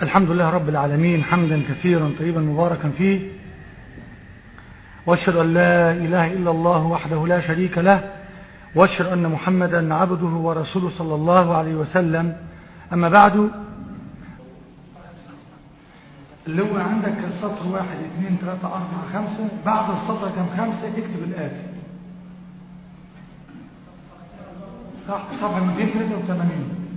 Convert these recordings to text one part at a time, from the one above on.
الحمد لله رب العالمين حمدا كثيرا طيبا مباركا فيه واشهد أن لا إله إلا الله وحده لا شريك له واشهد أن محمدا عبده ورسوله صلى الله عليه وسلم أما بعد اللي هو عندك السطر واحد اثنين ثلاثة أربعة خمسة بعد السطر كم خمسة اكتب الآتي صح صفحة 283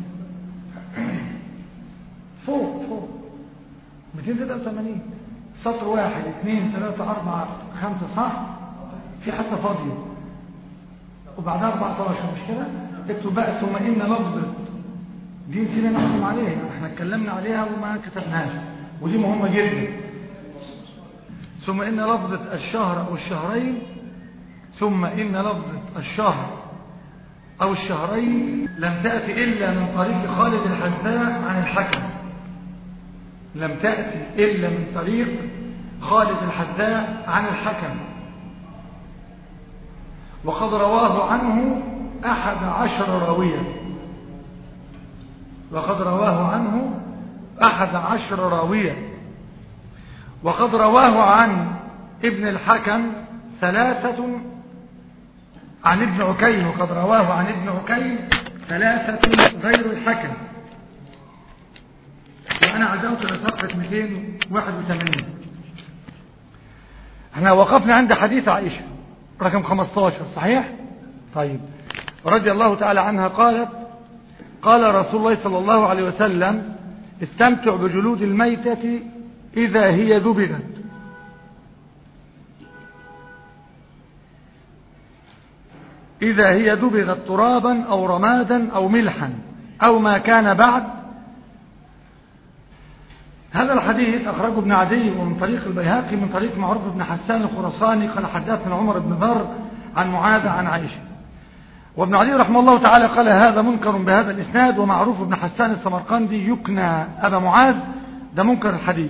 فوق فوق 283 سطر واحد اثنين ثلاثة أربعة خمسة صح في حتى فاضية وبعدها 14 مش كده اكتب بقى ثم إن لفظة دي نسينا نحكم عليها احنا اتكلمنا عليها وما كتبناهاش ودي مهمة جدا ثم إن لفظة الشهر أو الشهرين ثم إن لفظة الشهر أو الشهرين لم تأتي إلا من طريق خالد الحذاء عن الحكم لم تأتي إلا من طريق خالد الحذاء عن الحكم وقد رواه عنه أحد عشر راويا وقد رواه عنه أحد عشر راويا وقد رواه عن ابن الحكم ثلاثة عن ابن عكيم وقد رواه عن ابن عكيم ثلاثة غير الحكم وأنا عدوت لصفحة 281 احنا وقفنا عند حديث عائشة رقم 15 صحيح؟ طيب رضي الله تعالى عنها قالت قال رسول الله صلى الله عليه وسلم استمتع بجلود الميتة إذا هي ذبلت إذا هي دبغت ترابا أو رمادا أو ملحا أو ما كان بعد هذا الحديث أخرجه ابن عدي ومن طريق البيهقي من طريق معروف بن حسان الخرساني قال حدثنا عمر بن ذر عن معاذ عن عائشة وابن عدي رحمه الله تعالى قال هذا منكر بهذا الإسناد ومعروف بن حسان السمرقندي يكنى أبا معاذ ده منكر الحديث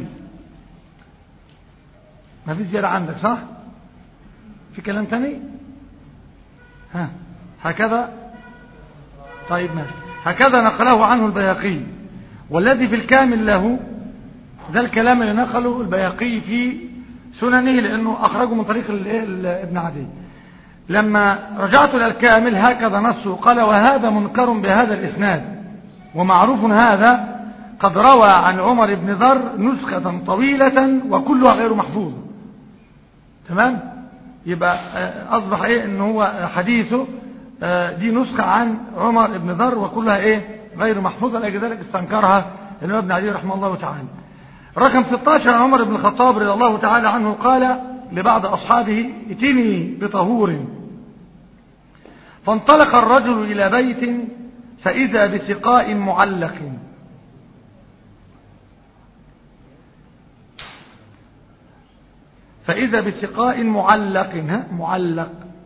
ما في زيادة عندك صح في كلام تاني ها هكذا طيب ماشي هكذا نقله عنه البياقي والذي في الكامل له ده الكلام اللي نقله البياقي في سننه لأنه أخرجه من طريق ابن عدي لما رجعت إلى الكامل هكذا نصه قال وهذا منكر بهذا الإسناد ومعروف هذا قد روى عن عمر بن ذر نسخة طويلة وكلها غير محفوظة تمام يبقى أصبح إيه إن هو حديثه دي نسخة عن عمر بن ذر وكلها إيه غير محفوظة لأجل ذلك استنكرها الإمام ابن عدي رحمه الله تعالى رقم 16 عن عمر بن الخطاب رضي الله تعالى عنه قال لبعض أصحابه ائتني بطهور فانطلق الرجل إلى بيت فإذا بسقاء معلق فإذا بسقاء معلق ها معلق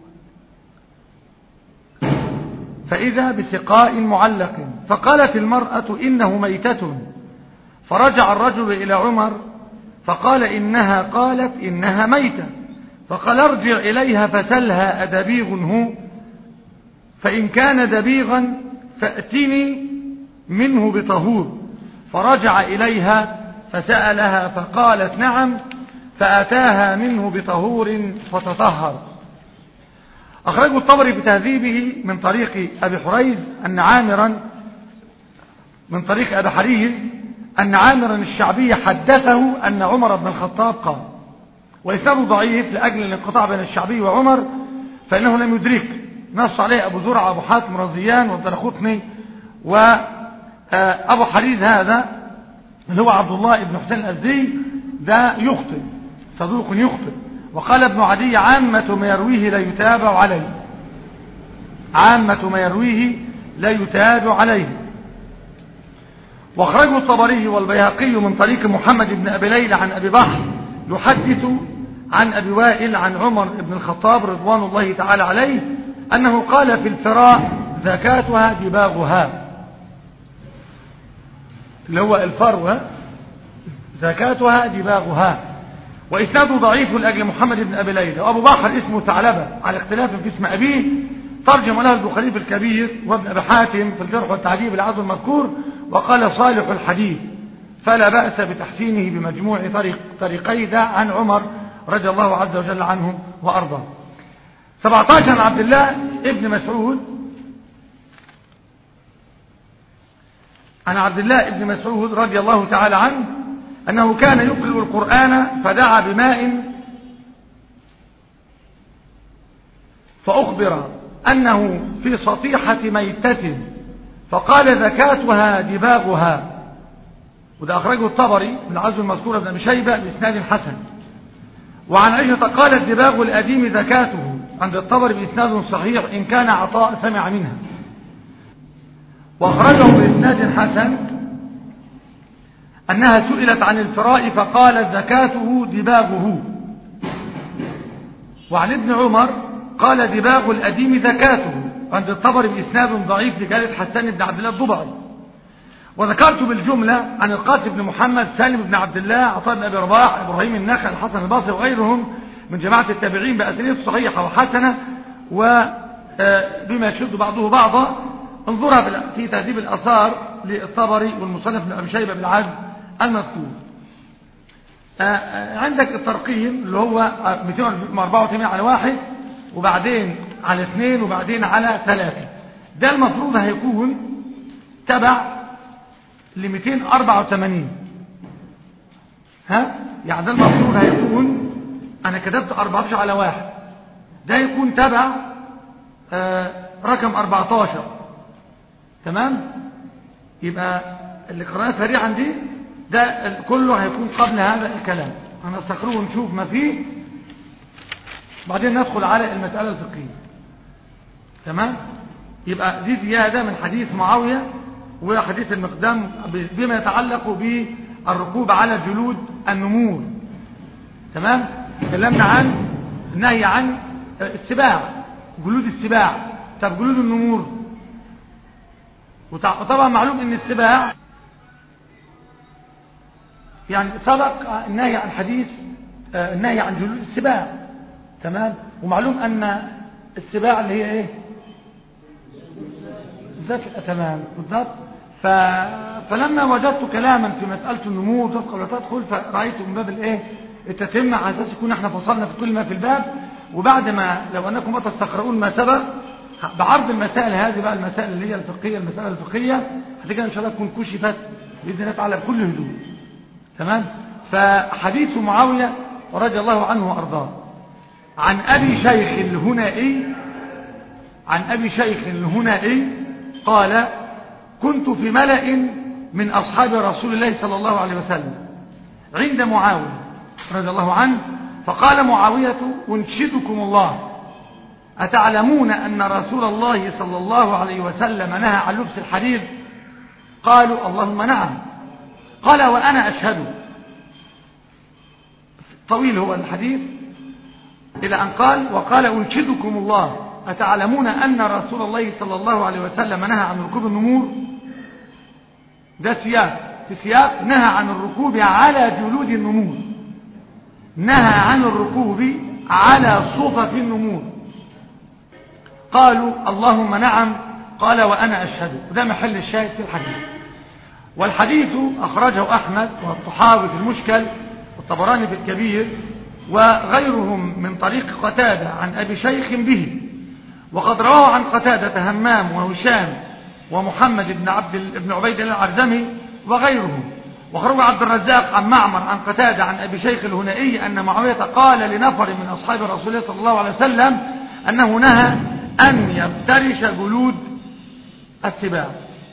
فإذا بسقاء معلق فقالت المرأة إنه ميتة فرجع الرجل إلى عمر فقال إنها قالت إنها ميتة فقال ارجع إليها فسلها أدبيغ هو فإن كان دبيغا فأتني منه بطهور فرجع إليها فسألها فقالت نعم فأتاها منه بطهور فتطهر أخرجه الطبري بتهذيبه من طريق أبي حريز أن عامرا من طريق أبي حريز أن عامرا الشعبي حدثه أن عمر بن الخطاب قال وإسناده ضعيف لأجل الانقطاع بين الشعبي وعمر فإنه لم يدرك نص عليه أبو زرع أبو حاتم رضيان والدرخطني وأبو حريز هذا اللي هو عبد الله بن حسين الأزدي ده يخطئ صدوق يخطئ وقال ابن عدي عامة ما يرويه لا يتابع عليه عامة ما يرويه لا يتابع عليه واخرجه الطبري والبيهقي من طريق محمد بن أبي ليلى عن أبي بحر يحدث عن أبي وائل عن عمر بن الخطاب رضوان الله تعالى عليه أنه قال في الفراء زكاتها دباغها اللي هو الفروة زكاتها دباغها وإسناده ضعيف لأجل محمد بن أبي ليلى وأبو بحر اسمه ثعلبة على اختلاف في اسم أبيه ترجم له البخاري في الكبير وابن أبي حاتم في الجرح والتعديل العدل المذكور وقال صالح الحديث فلا بأس بتحسينه بمجموع طريق طريقي ده عن عمر رضي الله عز وجل عنه وأرضاه 17 عن عبد الله ابن مسعود عن عبد الله ابن مسعود رضي الله تعالى عنه أنه كان يقرأ القرآن فدعا بماء فأخبر أنه في سطيحة ميتة فقال زكاتها دباغها وده أخرجه الطبري من عزو المذكورة بن أبي شيبة بإسناد حسن وعن عائشة قالت دباغ الأديم زكاته عند الطبري بإسناد صحيح إن كان عطاء سمع منها وأخرجه بإسناد حسن أنها سئلت عن الفراء فقالت زكاته دباغه وعن ابن عمر قال دباغ الأديم زكاته عند الطبري بإسناد ضعيف لجالة حسان بن عبد الله الضبعي وذكرت بالجملة عن القاسم بن محمد سالم بن عبد الله عطاء بن أبي رباح إبراهيم النخل الحسن البصري وغيرهم من جماعة التابعين بأسانيد صحيحة وحسنة وبما يشد بعضه بعضا انظرها في تهذيب الأثار للطبري والمصنف بن أبي شيبة بالعزم المذكور عندك الترقيم اللي هو 284 على واحد وبعدين على اثنين وبعدين على ثلاثة ده المفروض هيكون تبع ل 284 ها يعني ده المفروض هيكون انا كتبت 14 على واحد ده يكون تبع آه رقم 14 تمام يبقى اللي قرأناه سريعا دي ده كله هيكون قبل هذا الكلام هنستقره ونشوف ما فيه بعدين ندخل على المسألة الفقهية تمام يبقى دي زيادة من حديث معاوية وحديث المقدام بما يتعلق بالركوب على جلود النمور تمام تكلمنا عن النهي عن السباع جلود السباع طب جلود النمور وطبعا معلوم ان السباع يعني سبق النهي عن حديث النهي عن جلود السباع تمام ومعلوم ان السباع اللي هي ايه ذات تمام بالضبط ف... فلما وجدت كلاما في مسألة النمو تدخل ولا تدخل فرأيت من باب الايه التتمة على اساس يكون احنا فصلنا في كل ما في الباب وبعد ما لو انكم ما تستقرؤون ما سبق بعرض المسائل هذه بقى المسائل اللي هي الفقهية المسألة الفقهية هتيجي ان شاء الله تكون كشفت بإذن الله تعالى بكل هدوء تمام فحديث معاوية رضي الله عنه وأرضاه عن أبي شيخ الهنائي عن أبي شيخ الهنائي قال كنت في ملأ من أصحاب رسول الله صلى الله عليه وسلم عند معاوية رضي الله عنه فقال معاوية أنشدكم الله أتعلمون أن رسول الله صلى الله عليه وسلم نهى عن لبس الحرير قالوا اللهم نعم قال وأنا أشهد طويل هو الحديث إلى أن قال وقال أنشدكم الله أتعلمون أن رسول الله صلى الله عليه وسلم نهى عن ركوب النمور ده سياق في سياق نهى عن الركوب على جلود النمور نهى عن الركوب على صفف النمور قالوا اللهم نعم قال وأنا أشهد وده محل الشاهد في الحديث والحديث أخرجه أحمد والطحاوي في المشكل والطبراني في الكبير وغيرهم من طريق قتادة عن أبي شيخ به وقد رواه عن قتادة همام وهشام ومحمد بن عبد بن عبيد الله العرزمي وغيرهم وخرج عبد الرزاق عن معمر عن قتادة عن أبي شيخ الهنائي أن معاوية قال لنفر من أصحاب رسول الله صلى الله عليه وسلم أنه نهى أن يفترش جلود السباع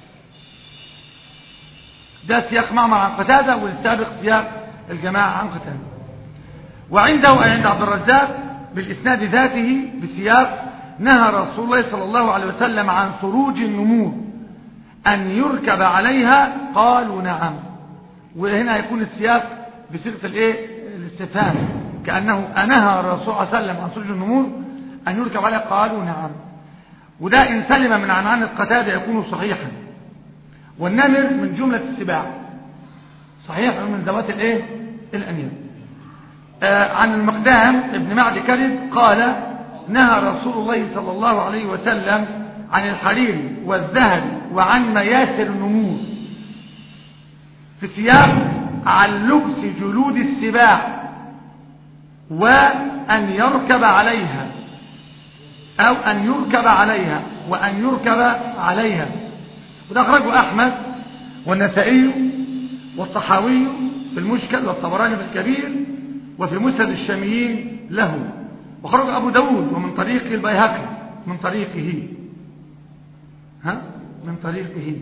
ده سياق معمر عن قتادة والسابق سياق الجماعة عن قتادة وعنده أي عند عبد الرزاق بالإسناد ذاته بسياق نهى رسول الله صلى الله عليه وسلم عن سروج النمور أن يركب عليها قالوا نعم وهنا يكون السياق بصيغة الايه الاستفهام كأنه أنهى الرسول صلى الله عليه وسلم عن سروج النمور أن يركب عليها قالوا نعم وده إن سلم من عنعان القتادة يكون صحيحا والنمر من جملة السباع صحيح من ذوات الايه الأنياب آه عن المقدام ابن معد كذب قال نهى رسول الله صلى الله عليه وسلم عن الحرير والذهب وعن مياسر النمور في سياق عن لبس جلود السباع وأن يركب عليها أو أن يركب عليها وأن يركب عليها وده أخرجه أحمد والنسائي والطحاوي في المشكل والطبراني في الكبير وفي مسند الشاميين له وخرج أبو داود ومن طريق البيهقي من طريقه ها من طريقه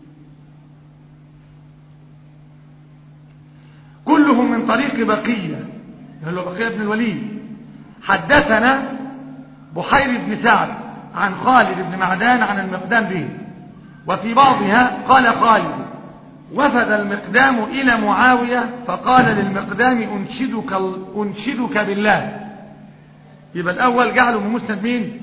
كلهم من طريق بقية اللي هو بقية بن الوليد حدثنا بحير بن سعد عن خالد بن معدان عن المقدام به وفي بعضها قال خالد وفد المقدام إلى معاوية فقال للمقدام أنشدك, أنشدك بالله يبقى الأول جعله من مسند مين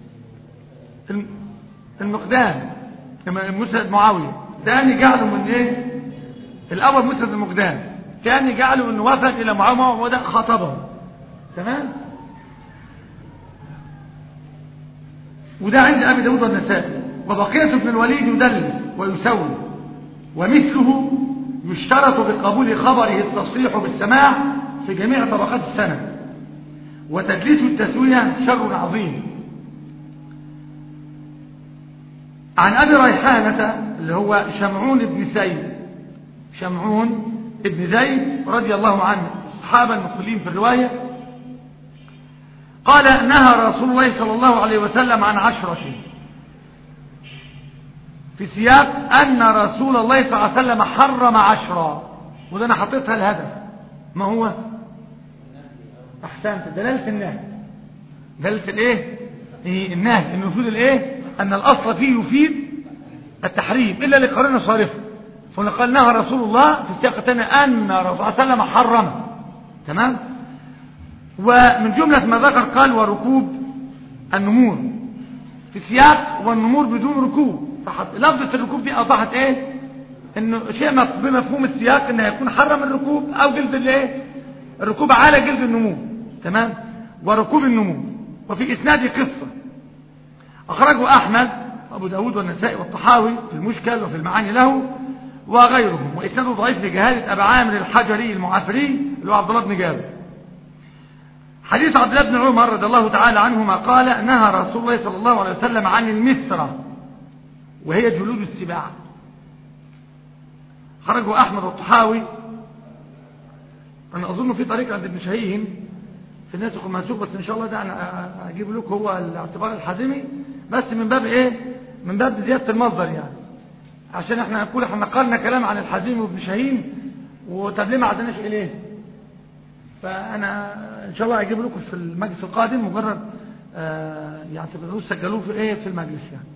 المقدام مسند معاوية ثاني جعله من ايه الأول مسند المقدام ثاني جعله انه وفد إلى معاوية وده خطبه تمام وده عند أبي داود والنسائي وبقية ابن الوليد يدلس ويسوي ومثله يشترط بقبول خبره التصريح بالسماع في جميع طبقات السنة وتدليس التسوية شر عظيم عن أبي ريحانة اللي هو شمعون بن زيد شمعون بن زيد رضي الله عنه الصحابة المقبلين في الرواية قال نهى رسول الله صلى الله عليه وسلم عن عشرة في سياق أن رسول الله صلى الله عليه وسلم حرم عشرة وده أنا حطيتها الهدف ما هو أحسنت دلالة النهي دلالة الإيه إيه النهي إنه يفيد الإيه أن الأصل فيه يفيد التحريم إلا لقرينة صارفة فقال نهى رسول الله في السياق الثاني أن رسول الله صلى الله عليه وسلم حرم تمام ومن جملة ما ذكر قال وركوب النمور في سياق والنمور بدون ركوب فحط لفظة الركوب دي أوضحت إيه إنه شيء بمفهوم السياق إنه يكون حرم الركوب أو جلد الإيه الركوب على جلد النمور تمام وركوب النمور وفي إسناد قصة أخرجه أحمد أبو داود والنسائي والطحاوي في المشكل وفي المعاني له وغيرهم وإسناده ضعيف لجهالة أبا عامر الحجري المعافري اللي هو عبد الله بن جابر حديث عبد الله بن عمر رضي الله تعالى عنهما قال نهى رسول الله صلى الله عليه وسلم عن المسرة وهي جلود السباع خرجه أحمد والطحاوي أنا أظن في طريق عند ابن شهيهم في الناس يقول منسوق بس إن شاء الله ده أنا أجيب لك هو الاعتبار الحازمي بس من باب إيه من باب زيادة المصدر يعني عشان احنا نقول احنا نقلنا كلام عن الحازمي وابن شهيم وطب ليه ما عدناش إليه فأنا إن شاء الله أجيب لكم في المجلس القادم مجرد آه يعني تقدروا تسجلوه في إيه في المجلس يعني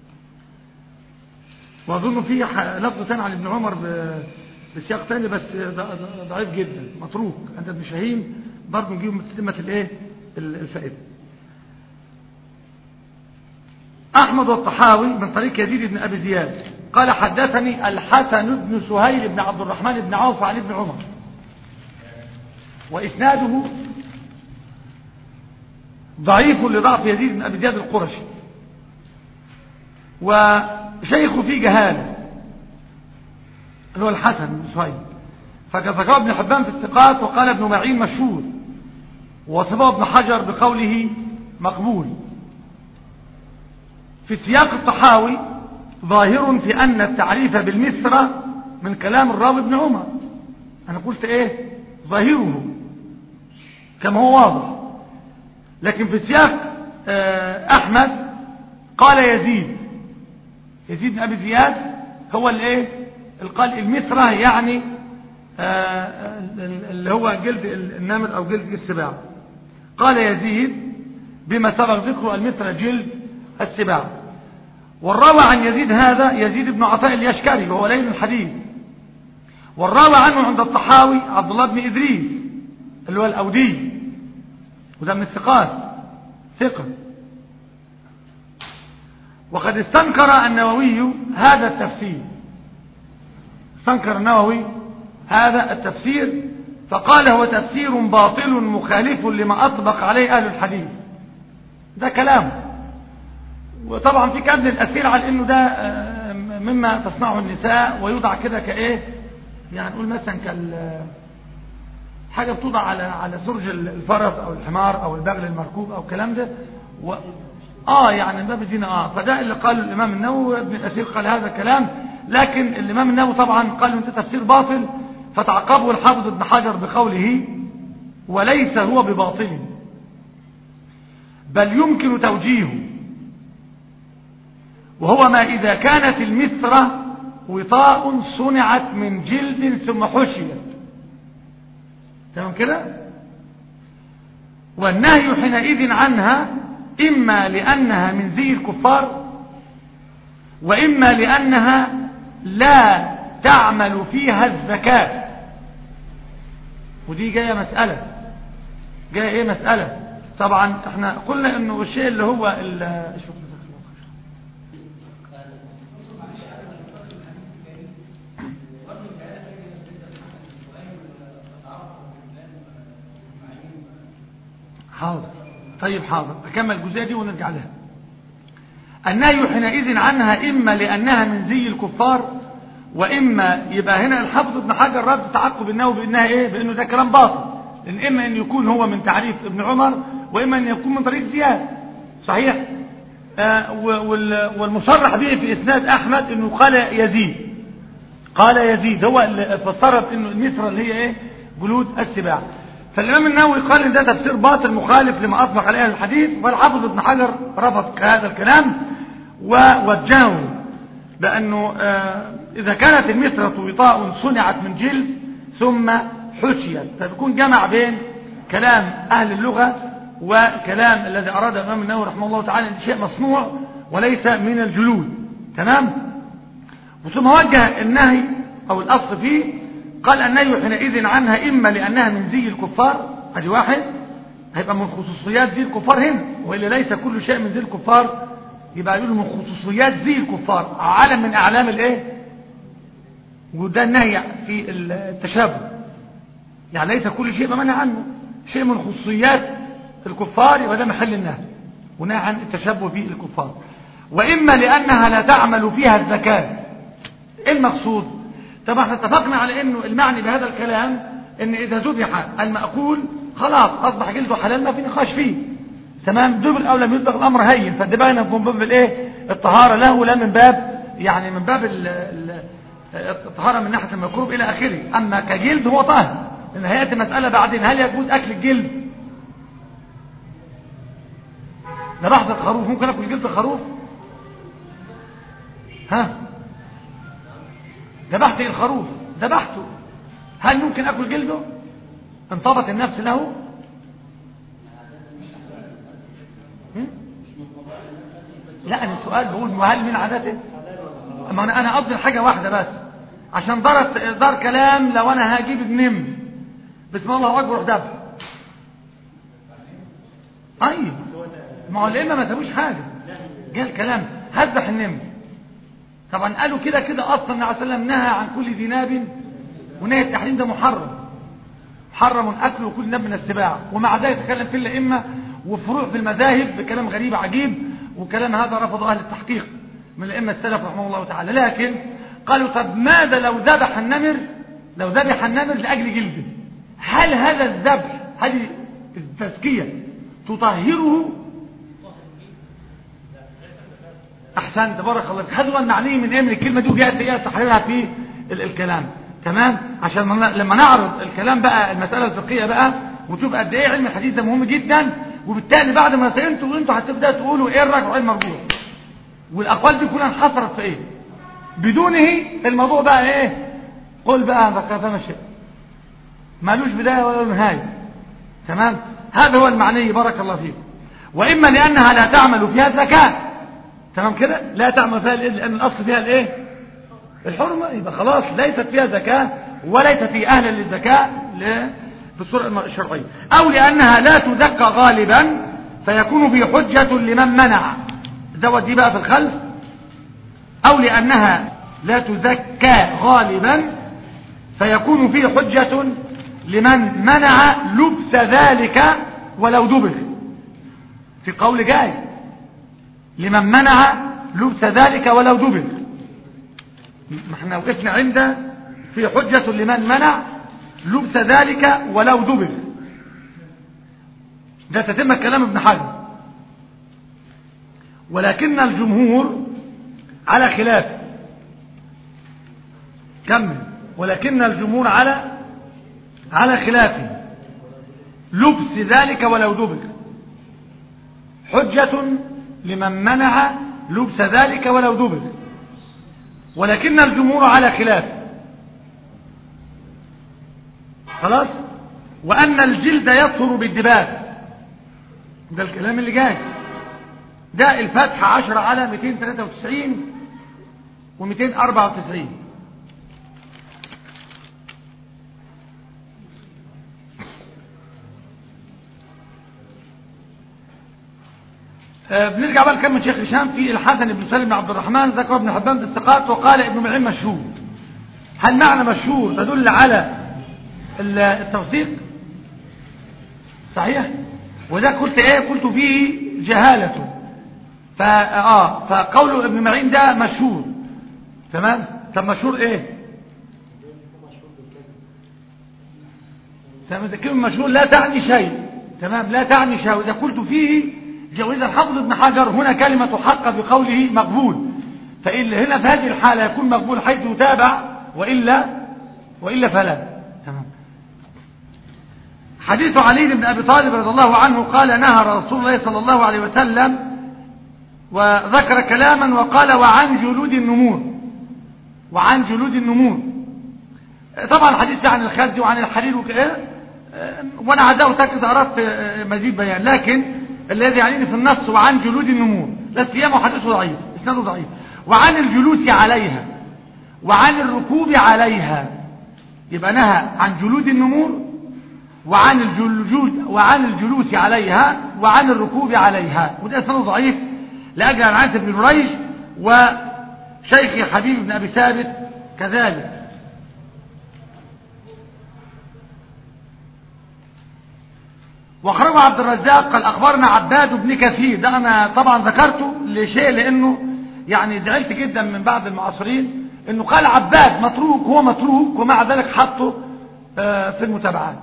وأظن في لفظ ثاني عن ابن عمر بسياق ثاني بس ضعيف جدا متروك عند ابن شاهين برضه نجيب متتمة الايه الفائدة أحمد والطحاوي من طريق يزيد بن أبي زياد قال حدثني الحسن بن سهيل بن عبد الرحمن بن عوف عن ابن عمر وإسناده ضعيف لضعف يزيد بن أبي زياد القرشي وشيخه فيه جهاله اللي هو الحسن بن سهيل فذكره ابن حبان في الثقات وقال ابن معين مشهور وصفه ابن حجر بقوله مقبول في سياق الطحاوي ظاهر في أن التعريف بالمسرة من كلام الراوي ابن عمر أنا قلت إيه ظاهره كما هو واضح لكن في سياق أحمد قال يزيد يزيد بن أبي زياد هو الايه قال المسرة يعني اللي هو جلد النمر أو جلد السباع قال يزيد بما سبق ذكره المسرة جلد السباع والراوى عن يزيد هذا يزيد بن عطاء اليشكري وهو ليل الحديث والراوى عنه عند الطحاوي عبد الله بن إدريس اللي هو الأودي وده من الثقات ثقة وقد استنكر النووي هذا التفسير استنكر النووي هذا التفسير فقال هو تفسير باطل مخالف لما أطبق عليه أهل الحديث ده كلام وطبعا في كذب الأثير على أنه ده مما تصنعه النساء ويوضع كده كإيه يعني نقول مثلا كال حاجة بتوضع على على سرج الفرس او الحمار او البغل المركوب او الكلام ده و... اه يعني باب الدين اه فده اللي قاله الامام النووي ابن الاثير قال هذا الكلام لكن الامام النووي طبعا قال انت تفسير باطل فتعقبه الحافظ ابن حجر بقوله وليس هو بباطل بل يمكن توجيهه وهو ما إذا كانت المثرة وطاء صنعت من جلد ثم حشيت تمام كده والنهي حينئذ عنها إما لأنها من ذي الكفار وإما لأنها لا تعمل فيها الزكاة ودي جاية مسألة جاية ايه مسألة طبعا احنا قلنا انه الشيء اللي هو حاضر طيب حاضر أكمل الجزئية دي ونرجع لها النهي حينئذ عنها إما لأنها من زي الكفار وإما يبقى هنا الحافظ ابن حجر رد تعقب النووي بأنها إيه بأنه ده كلام باطل لأن إما أن يكون هو من تعريف ابن عمر وإما أن يكون من طريق زياد صحيح آه والمصرح به في إسناد أحمد أنه قال يزيد قال يزيد هو اللي فسرت أنه المثرة اللي هي إيه جلود السباع فالإمام النووي قال إن ده تفسير باطل مخالف لما أطلق عليه الحديث والحافظ ابن حجر رفض هذا الكلام ووجهه بأنه آه إذا كانت المثرة وطاء صنعت من جلد ثم حشيت فبيكون جمع بين كلام أهل اللغة وكلام الذي أراد الإمام النووي رحمه الله تعالى أن شيء مصنوع وليس من الجلود تمام وثم وجه النهي أو الأصل فيه قال النهي حينئذ عنها إما لأنها من زي الكفار ادي واحد هيبقى من خصوصيات زي الكفار هنا وإلا ليس كل شيء من زي الكفار يبقى يقول من خصوصيات زي الكفار علم من أعلام الإيه وده النهي في التشابه يعني ليس كل شيء بمنع عنه شيء من خصوصيات الكفار يبقى ده محل النهي ونهى عن التشبه بالكفار وإما لأنها لا تعمل فيها الزكاة إيه المقصود طبعا احنا اتفقنا على انه المعني بهذا الكلام ان اذا ذبح المأكول خلاص اصبح جلده حلال ما في نقاش فيه تمام دبر او لم يدبغ الامر هين فالدباغ من باب الايه الطهارة له لا من باب يعني من باب ال ال الطهارة من ناحية الميكروب الى اخره اما كجلد هو طاهر لان هيأتي مسألة بعدين هل يجوز اكل الجلد ذبحت الخروف ممكن اكل جلد الخروف ها ذبحت الخروف ذبحته هل ممكن اكل جلده انطبت النفس له لا انا السؤال بقول وهل من عادته اما انا انا قصدي حاجه واحده بس عشان دارت دار كلام لو انا هجيب النم بسم الله اكبر ذبح طيب ما هو الائمه ما سابوش حاجه جاء الكلام هذبح النمر طبعا قالوا كده كده اصلا النبي عليه وسلم نهى عن كل ذي ناب ونهي التحريم ده محرم محرم اكله كل ناب من السباع ومع ذلك تكلم في الائمه وفروع في المذاهب بكلام غريب عجيب وكلام هذا رفض اهل التحقيق من الائمه السلف رحمه الله تعالى لكن قالوا طب ماذا لو ذبح النمر لو ذبح النمر لاجل جلده هل هذا الذبح هذه التزكيه تطهره احسنت بارك الله فيك خدوا المعنيه من ايه من الكلمه دي وجاءت ايه تحريرها في ال الكلام تمام عشان لما نعرض الكلام بقى المساله الفقهيه بقى وتشوف قد ايه علم الحديث ده مهم جدا وبالتالي بعد ما سئلتوا وانتوا هتبداوا تقولوا ايه الراجح وايه المرجوح والاقوال دي كلها انحصرت في ايه بدونه الموضوع بقى ايه قل بقى بقى فما شيء مالوش بدايه ولا نهايه تمام هذا هو المعني بارك الله فيك واما لانها لا تعمل فيها الزكاه تمام كده لا تعمل فيها لان الاصل فيها الايه الحرمه يبقى خلاص ليست فيها زكاه وليس في اهلا للزكاه في الصوره الشرعيه او لانها لا تزكى غالبا فيكون في حجه لمن منع زود دي بقى في الخلف او لانها لا تزكى غالبا فيكون فيه حجه لمن منع لبس ذلك ولو دبر في قول جاي لمن منع لبس ذلك ولو دبر ما احنا وقفنا عند في حجة لمن منع لبس ذلك ولو دبر ده تتم كلام ابن حجر ولكن الجمهور على خلافه كمل ولكن الجمهور على على خلافه لبس ذلك ولو دبر حجة لمن منع لبس ذلك ولو دبر ولكن الجمهور على خلافه خلاص وأن الجلد يطهر بالدباب ده الكلام اللي جاي ده الفتح 10 على 293 و294 بنرجع بقى نكمل شيخ هشام في الحسن بن سالم بن عبد الرحمن ذكر ابن حبان بالثقات وقال ابن معين مشهور هل معنى مشهور تدل على التوثيق صحيح وده قلت ايه قلت فيه جهالته فا اه فقول ابن معين ده مشهور تمام طب مشهور ايه تمام كلمه مشهور لا تعني شيء تمام لا تعني شيء واذا قلت فيه جوز الحافظ ابن حجر هنا كلمة حق بقوله مقبول فإلا هنا في هذه الحالة يكون مقبول حيث يتابع وإلا وإلا فلا تمام حديث علي بن أبي طالب رضي الله عنه قال نهى رسول الله صلى الله عليه وسلم وذكر كلاما وقال وعن جلود النمور وعن جلود النمور طبعا الحديث عن الخز وعن الحرير وكده وانا عداه تاكد اردت مزيد بيان لكن الذي يعنيني في النص وعن جلود النمور لا سيما حديثه ضعيف اسناده ضعيف وعن الجلوس عليها وعن الركوب عليها يبقى نهى عن جلود النمور وعن الجلود وعن الجلوس عليها وعن الركوب عليها وده اسناده ضعيف لاجل عن عاصم بن ريش وشيخي حبيب بن ابي ثابت كذلك واخرجه عبد الرزاق قال اخبرنا عباد بن كثير ده انا طبعا ذكرته لشيء لانه يعني زعلت جدا من بعض المعاصرين انه قال عباد متروك هو متروك ومع ذلك حطه في المتابعات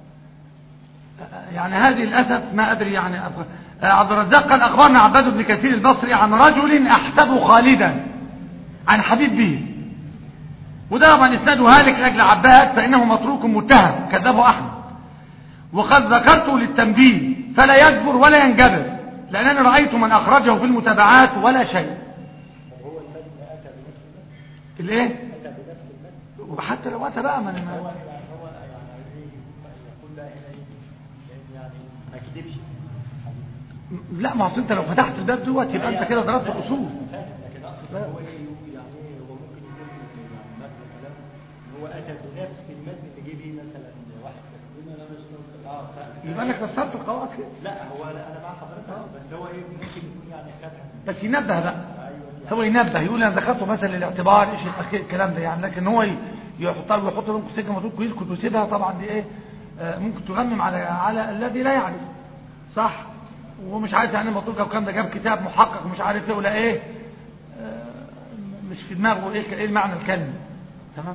يعني هذه للاسف ما ادري يعني عبد الرزاق قال اخبرنا عباد بن كثير البصري عن رجل احسبه خالدا عن حبيب به وده طبعا اسناده هالك لاجل عباد فانه متروك متهم كذبه احمد وقد ذكرته للتنبيه فلا يجبر ولا ينجبر لأنني رأيت من أخرجه في المتابعات ولا شيء هو المتن أتى بنفس المتن الايه أتى بنفس المتن وحتى لو أتى بقى من هو هو يعني إيه يقول لا إله إلا يعني ما كذبش لا ما اصل انت لو فتحت الباب دوت يبقى انت كده ضربت الاصول فاهم لكن أقصد هو إيه يقول يعني إيه هو ممكن يكون يعني متن كلامه إن هو أتى بنفس المتن اللي جه بيه مثلا واحد كده أنا مش اه ف- يبقى انك كسرت القواعد كده لا هو لا انا مع حضرتك بس هو ايه ممكن يكون يعني خدها بس ينبه بقى ايوه هو ينبه يقول انا ذكرته مثلا للاعتبار ايش الأخير الكلام ده يعني لكن هو ي- يحطها ويحط لهم سجن مطلوب ويسكت ويسيبها طبعا دي ايه آه، ممكن تغمم على على الذي لا يعرف صح ومش عارف يعني مطلوب لو كان ده جاب كتاب محقق مش عارف ايه ولا ايه آه، مش في دماغه ايه ايه معنى الكلمه تمام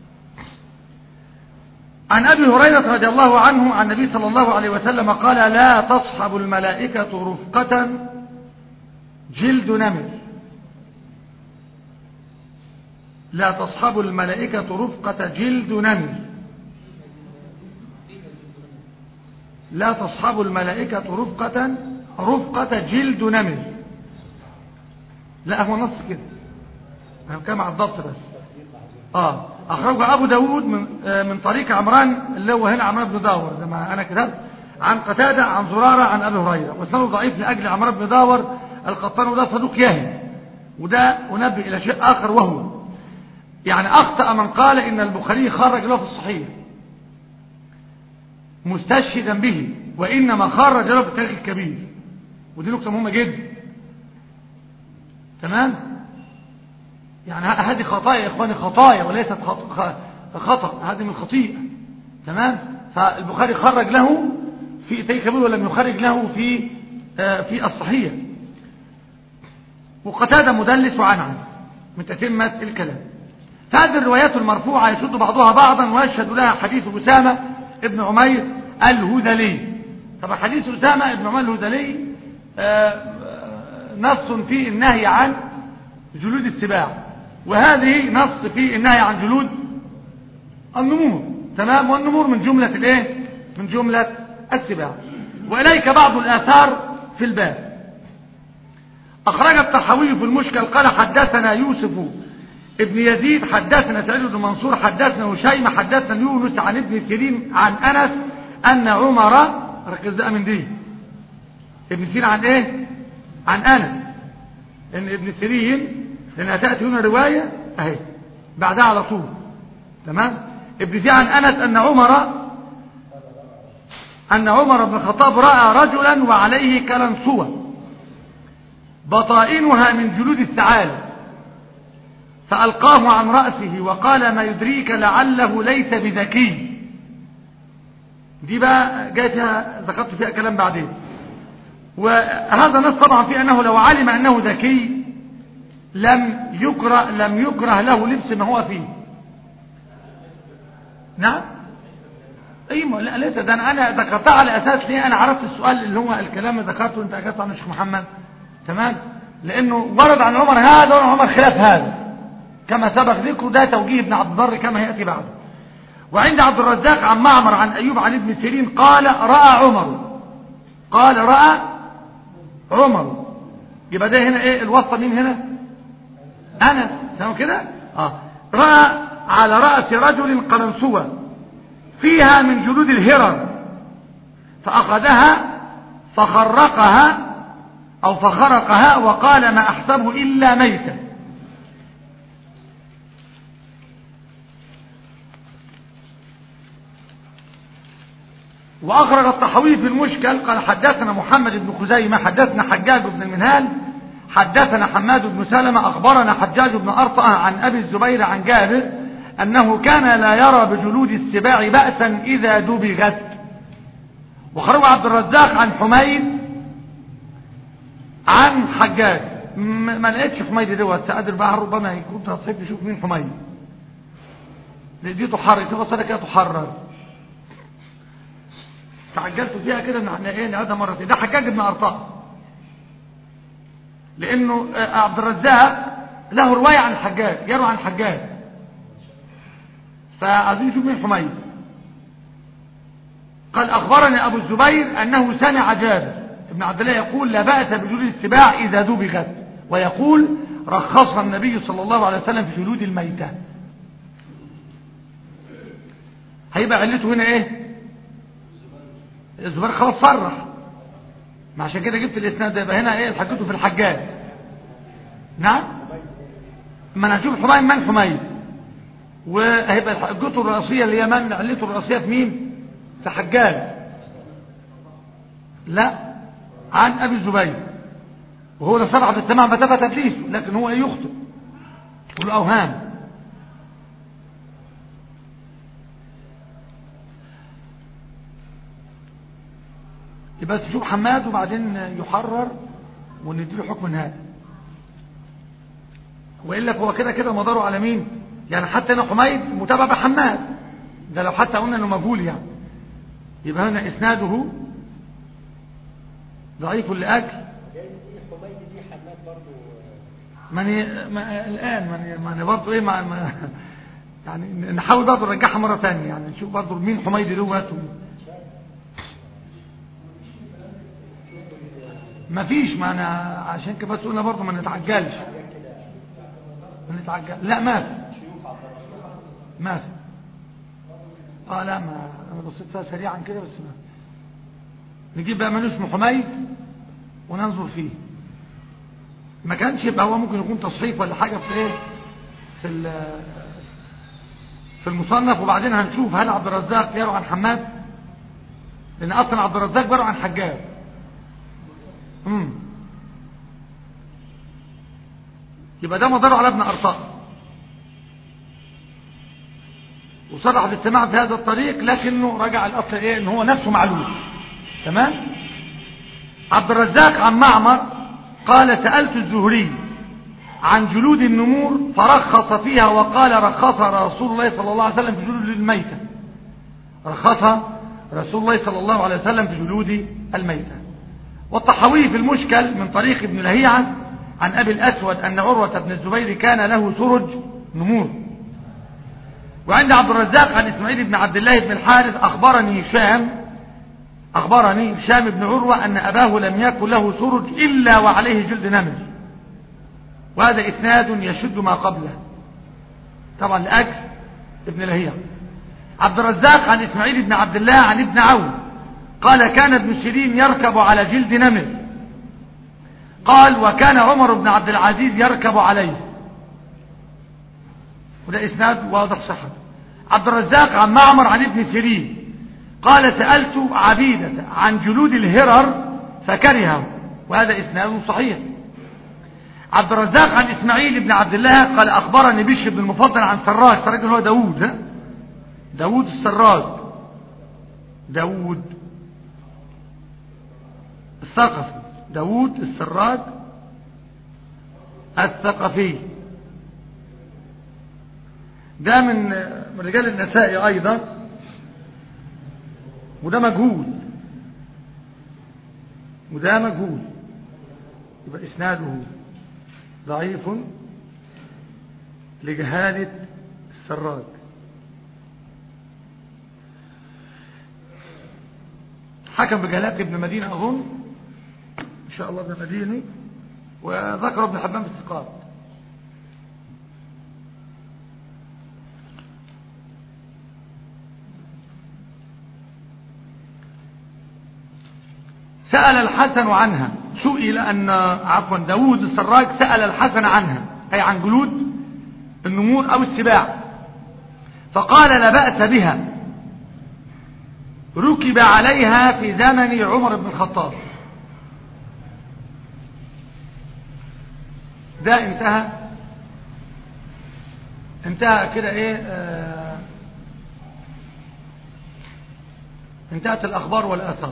عن ابي هريره رضي الله عنه عن النبي صلى الله عليه وسلم قال لا تصحب الملائكه رفقه جلد نمر لا تصحب الملائكة رفقة جلد نمر لا تصحب الملائكة رفقة رفقة جلد نمر لا هو نص كده انا بتكلم على الضبط بس اه اخرجه ابو داود من آه من طريق عمران اللي هو هنا عمران بن داور زي ما انا كتبت عن قتاده عن زراره عن ابي هريره وسنده ضعيف لاجل عمران بن داور القطان وده صدوق يهم وده انبه الى شيء اخر وهو يعني اخطا من قال ان البخاري خرج له في الصحيح مستشهدا به وانما خرج له في التاريخ الكبير ودي نقطه مهمه جدا تمام يعني ه- هذه خطايا يا اخواني خطايا وليست خط- خ- خطا هذه من خطيئه تمام فالبخاري خرج له في تاريخ كبير ولم يخرج له في آه، في الصحيح وقتاده مدلس وعنعن من تتمه الكلام فهذه الروايات المرفوعة يشد بعضها بعضا ويشهد لها حديث أسامة ابن عمير الهذلي طبعا حديث أسامة ابن عمير الهذلي آه، آه، نص في النهي عن جلود السباع وهذه نص في النهي عن جلود النمور تمام والنمور من جملة الايه من جملة السباع وإليك بعض الآثار في الباب أخرج الطحاوي في المشكل قال حدثنا يوسف ابن يزيد حدثنا سعيد بن منصور حدثنا هشيم حدثنا يونس عن ابن سيرين عن أنس أن عمر ركز بقى من دي ابن سيرين عن ايه عن أنس ان ابن سيرين لأنها تأتي هنا رواية اهي بعدها على طول تمام ابن سيرين عن أنس أن عمر أن عمر بن الخطاب رأى رجلا وعليه كلنسوة بطائنها من جلود الثعالب فألقاه عن رأسه وقال ما يدريك لعله ليس بذكي دي بقى جاء فيها ذكرت فيها كلام بعدين وهذا نص طبعا في أنه لو علم أنه ذكي لم يكره لم يكره له لبس ما هو فيه نعم اي لا ليس ده انا انا ذكرتها على اساس ليه انا عرفت السؤال اللي هو الكلام اللي ذكرته انت اجبت عن الشيخ محمد تمام لانه ورد عن عمر هذا وعن عمر خلاف هذا كما سبق ذكره ده توجيه ابن عبد البر كما ياتي بعده وعند عبد الرزاق عن معمر عن ايوب عن ابن سيرين قال راى عمر قال راى عمر يبقى ده هنا ايه الواسطه مين هنا انا تمام كده اه راى على راس رجل قلنسوه فيها من جلود الهرر فأخذها فخرقها أو فخرقها وقال ما أحسبه إلا ميتا وأخرج الطحوي في المشكل قال حدثنا محمد بن خزيمة حدثنا حجاج بن المنهال حدثنا حماد بن سلمة أخبرنا حجاج بن أرطأة عن أبي الزبير عن جابر أنه كان لا يرى بجلود السباع بأسا إذا دبغت وخرج عبد الرزاق عن حميد عن حجاج ما لقيتش حميد دوت تقدر بقى ربما يكون تصحيح نشوف مين حميد دي تحرر دي وصلة كده تحرر تعجلت فيها كده ان احنا ايه نعيدها مرتين ده حجاج بن ارطاء لانه عبد الرزاق له روايه عن الحجاج يروي عن الحجاج فعايزين نشوف مين حميد قال أخبرني أبو الزبير أنه سمع جابر ابن عبد الله يقول لا بأس بجلود السباع إذا دبغت ويقول رخصها النبي صلى الله عليه وسلم في جلود الميتة هيبقى علته هنا ايه الزبير خلاص صرح ما عشان كده جبت الاسناد ده يبقى هنا ايه حكيته في الحجاج نعم ما انا هشوف حميد من حميد وهيبقى حجته الرئيسية اللي هي من علته الرئيسية في مين في حجاج لا عن ابي الزبير وهو ده صرح بالسماع ما ثبت تدليسه لكن هو يخطئ له اوهام يبقى تشوف حماد وبعدين يحرر ونديله حكم نهائي والا هو كده كده مداره على مين يعني حتى هنا حميد متابع بحماد ده لو حتى قلنا انه مجهول يعني يبقى هنا اسناده ضعيف لاجل حميد دي حماد برضه ماني ما الان ماني ماني برضه ايه ما ما يعني نحاول برضه نرجعها مره ثانيه يعني نشوف برضه مين حميد دوت ما فيش ما انا عشان كده بس قلنا برضه ما نتعجلش ما نتعجل لا ما في ما في اه لا ما انا بصيت فيها سريعا كده بس ما نجيب بقى من اسمه حميد وننظر فيه ما كانش يبقى هو ممكن يكون تصحيف ولا حاجه في ايه في في المصنف وبعدين هنشوف هل عبد الرزاق يروي عن حماد لان اصلا عبد الرزاق بيروي عن حجاج امم يبقى ده مداره على ابن ارطاء وصرح بالسماع في هذا الطريق لكنه رجع الاصل ايه ان هو نفسه معلول تمام عبد الرزاق عن معمر قال سألت الزهري عن جلود النمور فرخص فيها وقال رخص رسول الله صلى الله عليه وسلم في جلود الميتة رخص رسول الله صلى الله عليه وسلم في جلود الميتة والطحاوي في المشكل من طريق ابن لهيعة عن أبي الأسود أن عروة بن الزبير كان له سرج نمور وعند عبد الرزاق عن إسماعيل بن عبد الله بن الحارث أخبرني هشام أخبرني هشام بن عروة أن أباه لم يكن له سرج إلا وعليه جلد نمر وهذا إسناد يشد ما قبله طبعا لأجل ابن لهيعة عبد الرزاق عن إسماعيل بن عبد الله عن ابن عون قال كان ابن سيرين يركب على جلد نمر قال وكان عمر بن عبد العزيز يركب عليه وده إسناد واضح صحة عبد الرزاق عن معمر عن ابن سيرين قال سألت عبيدة عن جلود الهرر فكرهه وهذا إسناد صحيح عبد الرزاق عن إسماعيل بن عبد الله قال أخبرني بشر بن المفضل عن سراج سراج هو داوود ها داوود السراج داوود الثقفي داوود السراج الثقفي ده من من رجال النساء أيضا وده مجهول وده مجهول يبقى إسناده ضعيف لجهالة السراج حكم بجلالة ابن مدينة أظن إن شاء الله ابن مديني وذكر ابن حبان في الثقات سأل الحسن عنها سئل أن عفوا داوود السراج سأل الحسن عنها أي عن جلود النمور أو السباع فقال لا بأس بها ركب عليها في زمن عمر بن الخطاب ده انتهى انتهى كده ايه آه انتهت الاخبار والاثار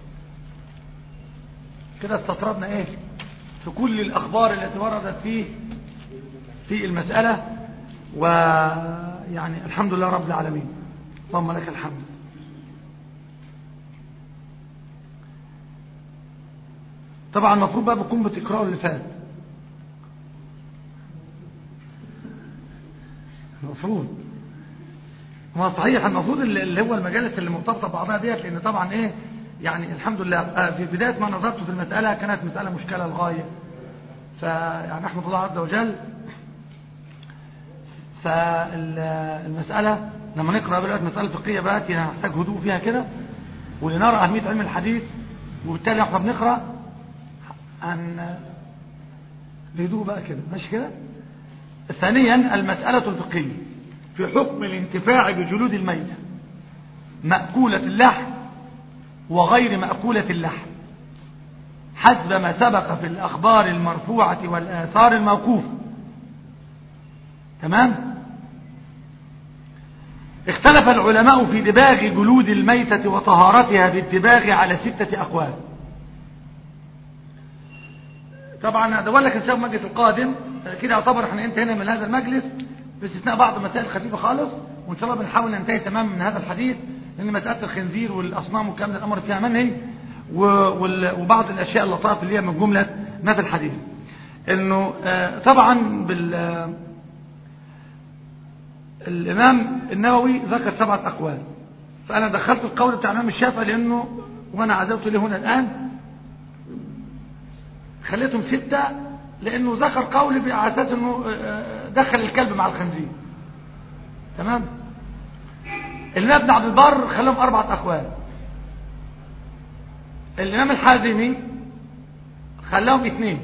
كده استطردنا ايه في كل الاخبار التي وردت فيه في المسألة ويعني الحمد لله رب العالمين اللهم لك الحمد طبعا المفروض بقى بكون بتقرأوا اللي فات المفروض ما صحيح المفروض اللي هو المجالس اللي مرتبطه ببعضها ديت لان طبعا ايه يعني الحمد لله في بدايه ما نظرت في المساله كانت مساله مشكله للغايه فيعني احمد الله عز وجل فالمساله لما نقرا دلوقتي مساله فقهيه بقى نحتاج هدوء فيها كده ولنرى اهميه علم الحديث وبالتالي احنا بنقرا عن بهدوء بقى كده ماشي كده ثانيا المسألة الفقهية في حكم الانتفاع بجلود الميتة مأكولة اللحم وغير مأكولة اللحم حسب ما سبق في الأخبار المرفوعة والآثار الموقوفة تمام اختلف العلماء في دباغ جلود الميتة وطهارتها بالدباغ على ستة أقوال طبعا ده لك ان شاء الله المجلس القادم كده يعتبر احنا انتهينا من هذا المجلس باستثناء بعض المسائل الخفيفه خالص وان شاء الله بنحاول ننتهي تماما من هذا الحديث لان مساله الخنزير والاصنام والكلام ده الامر فيها منهي وبعض الاشياء اللطائف اللي هي من جمله ما في الحديث انه طبعا بال الامام النووي ذكر سبعه اقوال فانا دخلت القول بتاع الامام الشافعي لانه وانا عزوت له هنا الان خليتهم ستة لأنه ذكر قولي على أساس أنه دخل الكلب مع الخنزير تمام الإمام ابن عبد البر خلاهم أربعة أقوال الإمام الحازمي خلاهم اثنين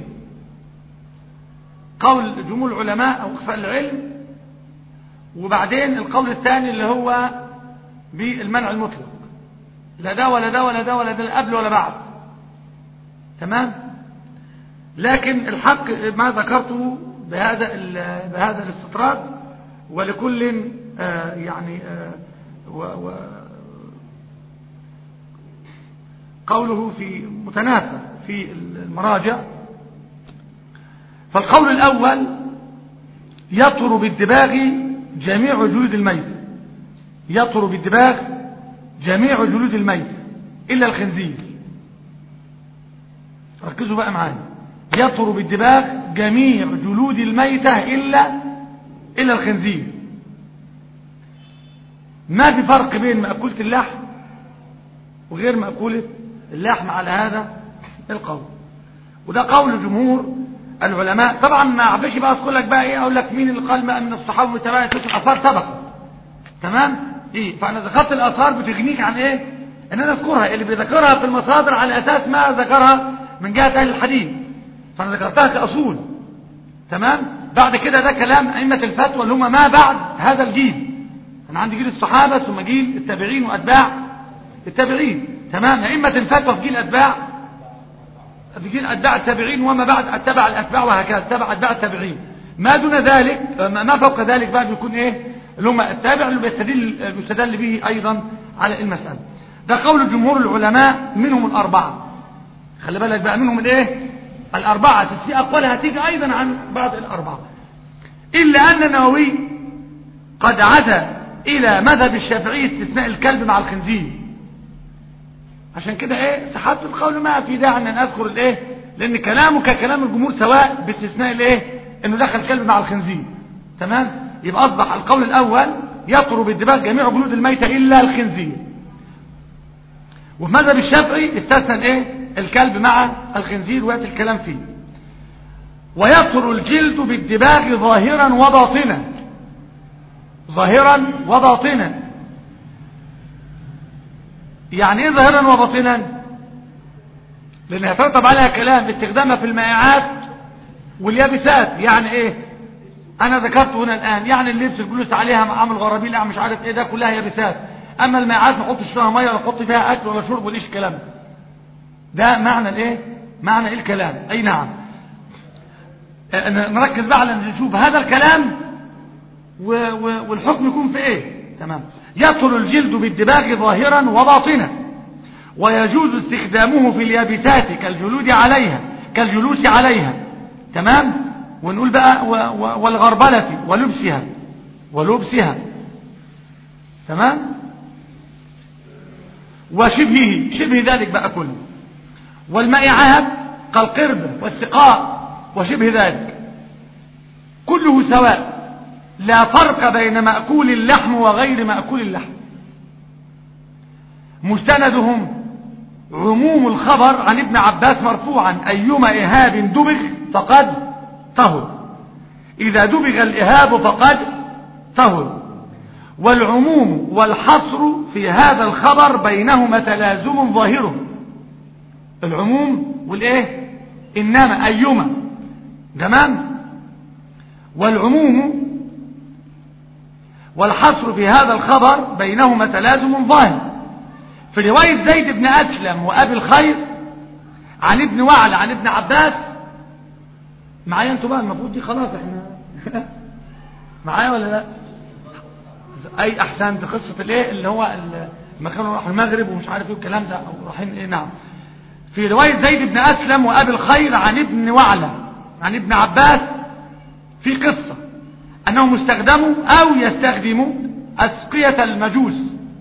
قول جمهور العلماء أو أقصى العلم وبعدين القول الثاني اللي هو بالمنع المطلق لا ده ولا ده ولا ده ولا ده قبل ولا بعد تمام لكن الحق ما ذكرته بهذا بهذا الاستطراد ولكل آه يعني آه و و قوله في متنافى في المراجع فالقول الأول يطر بالدباغ جميع جلود الميت يطر بالدباغ جميع جلود الميت إلا الخنزير ركزوا بقى معايا يطر بالدباغ جميع جلود الميتة إلا إلا الخنزير ما في فرق بين مأكولة اللحم وغير مأكولة اللحم على هذا القول وده قول جمهور العلماء طبعا ما عبش بقى اذكر لك بقى ايه اقول لك مين اللي قال بقى من الصحابه والتابعين تسع الاثار سبق تمام ايه فانا ذكرت الاثار بتغنيك عن ايه ان انا اذكرها اللي بيذكرها في المصادر على اساس ما ذكرها من جهه اهل الحديث فانا ذكرتها كاصول تمام بعد كده ده كلام ائمه الفتوى اللي هم ما بعد هذا الجيل انا عندي جيل الصحابه ثم جيل التابعين واتباع التابعين تمام ائمه الفتوى في جيل اتباع في جيل اتباع التابعين وما بعد اتبع الاتباع وهكذا تبع اتباع التابعين ما دون ذلك ما فوق ذلك بقى بيكون ايه اللي هم التابع اللي بيستدل بيستدل به ايضا على المساله ده قول جمهور العلماء منهم الاربعه خلي بالك بقى منهم الايه الاربعه في اقوال هتيجي ايضا عن بعض الاربعه الا ان النووي قد عزى الى مذهب الشافعي استثناء الكلب مع الخنزير عشان كده ايه سحبت القول ما في داعي ان اذكر الايه لان كلامه ككلام الجمهور سواء باستثناء الايه انه دخل الكلب مع الخنزير تمام يبقى اصبح القول الاول يطر بالدماغ جميع جلود الميتة الا الخنزير وفي مذهب الشافعي استثنى الايه الكلب مع الخنزير وياتي الكلام فيه ويطر الجلد بالدباغ ظاهرا وباطنا ظاهرا وباطنا يعني ايه ظاهرا وباطنا لان يترتب عليها كلام استخدامها في المائعات واليابسات يعني ايه انا ذكرت هنا الان يعني اللبس الجلوس عليها عامل غرابيل مش عارف ايه ده كلها يابسات اما المائعات ما احطش فيها ميه ولا احط فيها اكل ولا شرب ولا الكلام ده معنى الايه معنى ايه الكلام اي نعم نركز بقى على نشوف هذا الكلام و و والحكم يكون في ايه تمام يطر الجلد بالدباغ ظاهرا وباطنا ويجوز استخدامه في اليابسات كالجلود عليها كالجلوس عليها تمام ونقول بقى و و والغربلة ولبسها ولبسها تمام وشبهه شبه ذلك بقى كله والمائعات كالقرب والسقاء وشبه ذلك كله سواء لا فرق بين مأكول اللحم وغير مأكول اللحم مستندهم عموم الخبر عن ابن عباس مرفوعا أيما إهاب دبغ فقد طهر إذا دبغ الإهاب فقد طهر والعموم والحصر في هذا الخبر بينهما تلازم ظاهره العموم والإيه إنما أيما تمام والعموم والحصر في هذا الخبر بينهما تلازم ظاهر في رواية زيد بن أسلم وأبي الخير عن ابن وعلى عن ابن عباس معايا انتوا بقى المفروض دي خلاص احنا معايا ولا لا اي احسن في قصة الايه اللي هو لما كانوا راحوا المغرب ومش عارف ايه الكلام ده او رايحين ايه نعم في رواية زيد بن أسلم وأبي الخير عن ابن وعلى عن ابن عباس في قصة أنهم استخدموا أو يستخدموا أسقية المجوس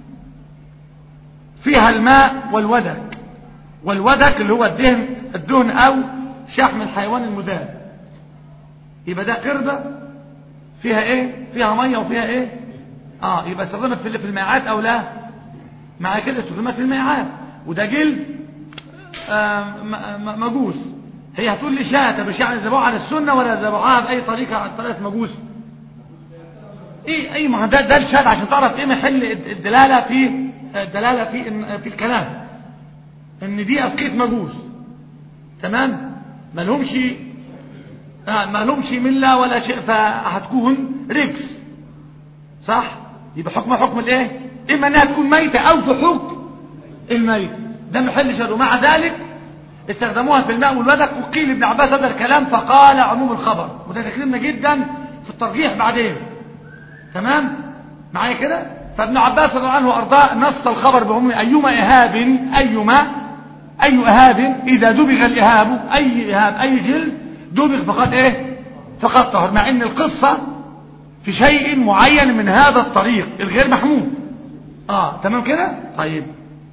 فيها الماء والودك والودك اللي هو الدهن الدهن أو شحم الحيوان المذاب يبقى ده قردة فيها ايه فيها مية وفيها ايه اه يبقى استخدمت في في الميعاد او لا مع كده استخدمت في الميعاد وده جلد آه مجوس هي هتقول لي شاة مش يعني ذبحوها على السنة ولا ذبحوها بأي طريقة عن طريقة مجوس ايه اي ما ده ده الشاة عشان تعرف ايه محل الدلالة في الدلالة في في الكلام ان دي اسقية مجوس تمام ما لهمش آه ما لهمش ملة ولا شيء فهتكون رجس صح يبقى حكم حكم الايه اما انها تكون ميتة او في حكم الميت ده محل شر ومع ذلك استخدموها في الماء والودك وقيل ابن عباس هذا الكلام فقال عموم الخبر وده تكريمنا جدا في الترجيح بعدين تمام معايا كده فابن عباس رضي الله عنه وارضاه نص الخبر بعموم ايما اهاب ايما اي اهاب اذا دبغ الاهاب اي اهاب اي جلد دبغ فقط ايه فقط طهر مع ان القصة في شيء معين من هذا الطريق الغير محمود اه تمام كده طيب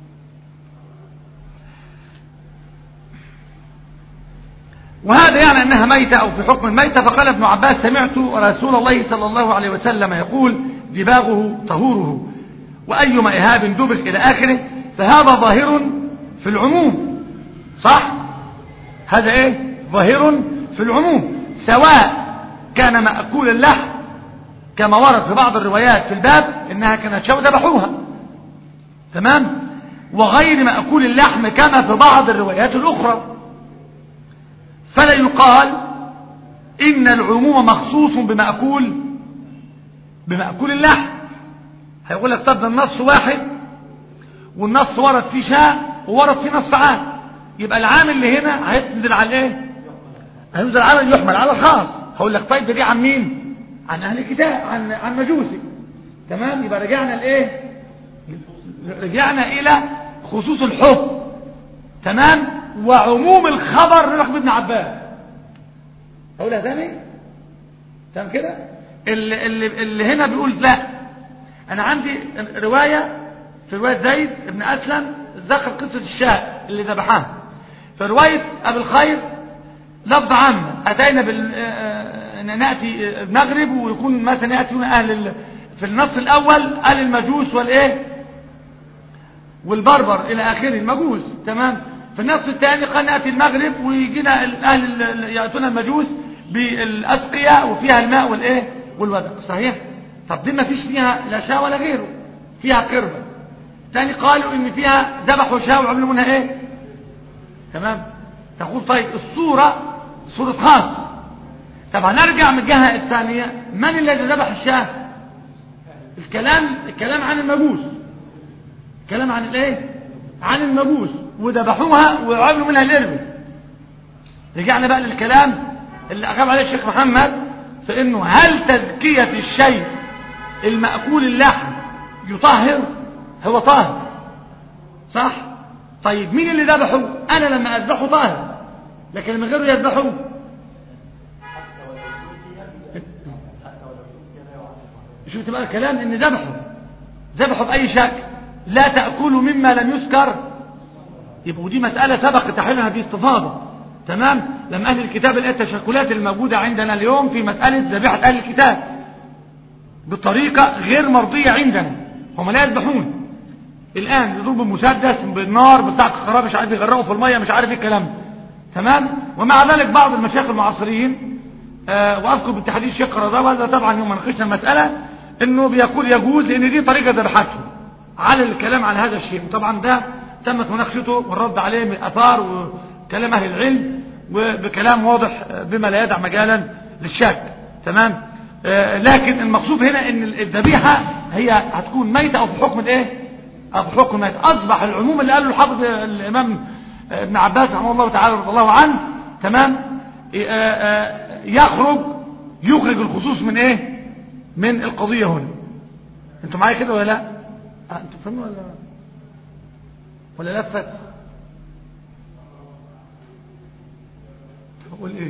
وهذا يعني أنها ميتة أو في حكم الميتة فقال ابن عباس سمعت رسول الله صلى الله عليه وسلم يقول دباغه طهوره وأيما إهاب دبغ إلى آخره فهذا ظاهر في العموم صح هذا إيه ظاهر في العموم سواء كان مأكول اللحم كما ورد في بعض الروايات في الباب إنها كانت شو ذبحوها تمام وغير مأكول اللحم كما في بعض الروايات الأخرى فلا يقال إن العموم مخصوص بمأكول بمأكول اللحم هيقول لك طب النص واحد والنص ورد فيه شاء وورد فيه نص عام يبقى العام اللي هنا هينزل على ايه هينزل على يحمل على الخاص هقول لك طيب ده دي عن مين عن اهل الكتاب عن عن مجوسي تمام يبقى رجعنا لايه رجعنا الى خصوص الحكم تمام وعموم الخبر رقم ابن عباس اقولها تاني تمام كده اللي, اللي, اللي هنا بيقول لا انا عندي رواية في رواية زيد ابن اسلم ذكر قصة الشاء اللي ذبحها في رواية ابي الخير لفظ عام اتينا بال ناتي المغرب ويكون مثلا ياتون اهل ال... في النص الاول قال المجوس والايه والبربر الى اخره المجوس تمام في النص الثاني قال ناتي المغرب ويجينا اهل ياتون المجوس بالاسقيه وفيها الماء والايه والودق صحيح طب دي ما فيش فيها لا شاء ولا غيره فيها قربة تاني قالوا ان فيها ذبحوا شاء وعملوا منها ايه تمام تقول طيب الصورة صورة خاص طب هنرجع من الجهة الثانية من الذي ذبح الشاة الكلام الكلام عن المجوس الكلام عن الايه عن المجوس وذبحوها وعملوا منها الاربة رجعنا بقى للكلام اللي اقام عليه الشيخ محمد فانه هل تزكية الشيء المأكول اللحم يطهر هو طاهر صح طيب مين اللي ذبحه انا لما اذبحه طاهر لكن لما غيره يذبحه شفت بقى الكلام ان ذبحه ذبحه باي شكل لا تأكلوا مما لم يذكر يبقى ودي مسألة سبق تحليلها باستفاضة تمام لما أهل الكتاب لقى التشكلات الموجودة عندنا اليوم في مسألة ذبيحة أهل الكتاب بطريقة غير مرضية عندنا هم لا يذبحون الآن يضربوا مسدس بالنار بتاع الخراب مش عارف يغرقوا في المية مش عارف ايه الكلام تمام ومع ذلك بعض المشايخ المعاصرين آه واذكر بالتحديد الشيخ قرضاوي هذا طبعا يوم ناقشنا المسألة انه بيقول يجوز لان دي طريقة ذبحته على الكلام على هذا الشيء وطبعا ده تمت مناقشته والرد عليه من اثار وكلام اهل العلم وبكلام واضح بما لا يدع مجالا للشك تمام آه لكن المقصود هنا ان الذبيحه هي هتكون ميته او في حكم الايه او في حكم ميت اصبح العموم اللي قاله الحافظ الامام ابن عباس رحمه الله تعالى رضي الله عنه تمام آه آه يخرج يخرج الخصوص من ايه من القضيه هنا انتوا معايا كده ولا لا انتوا فاهمين ولا ولا لفت اقول ايه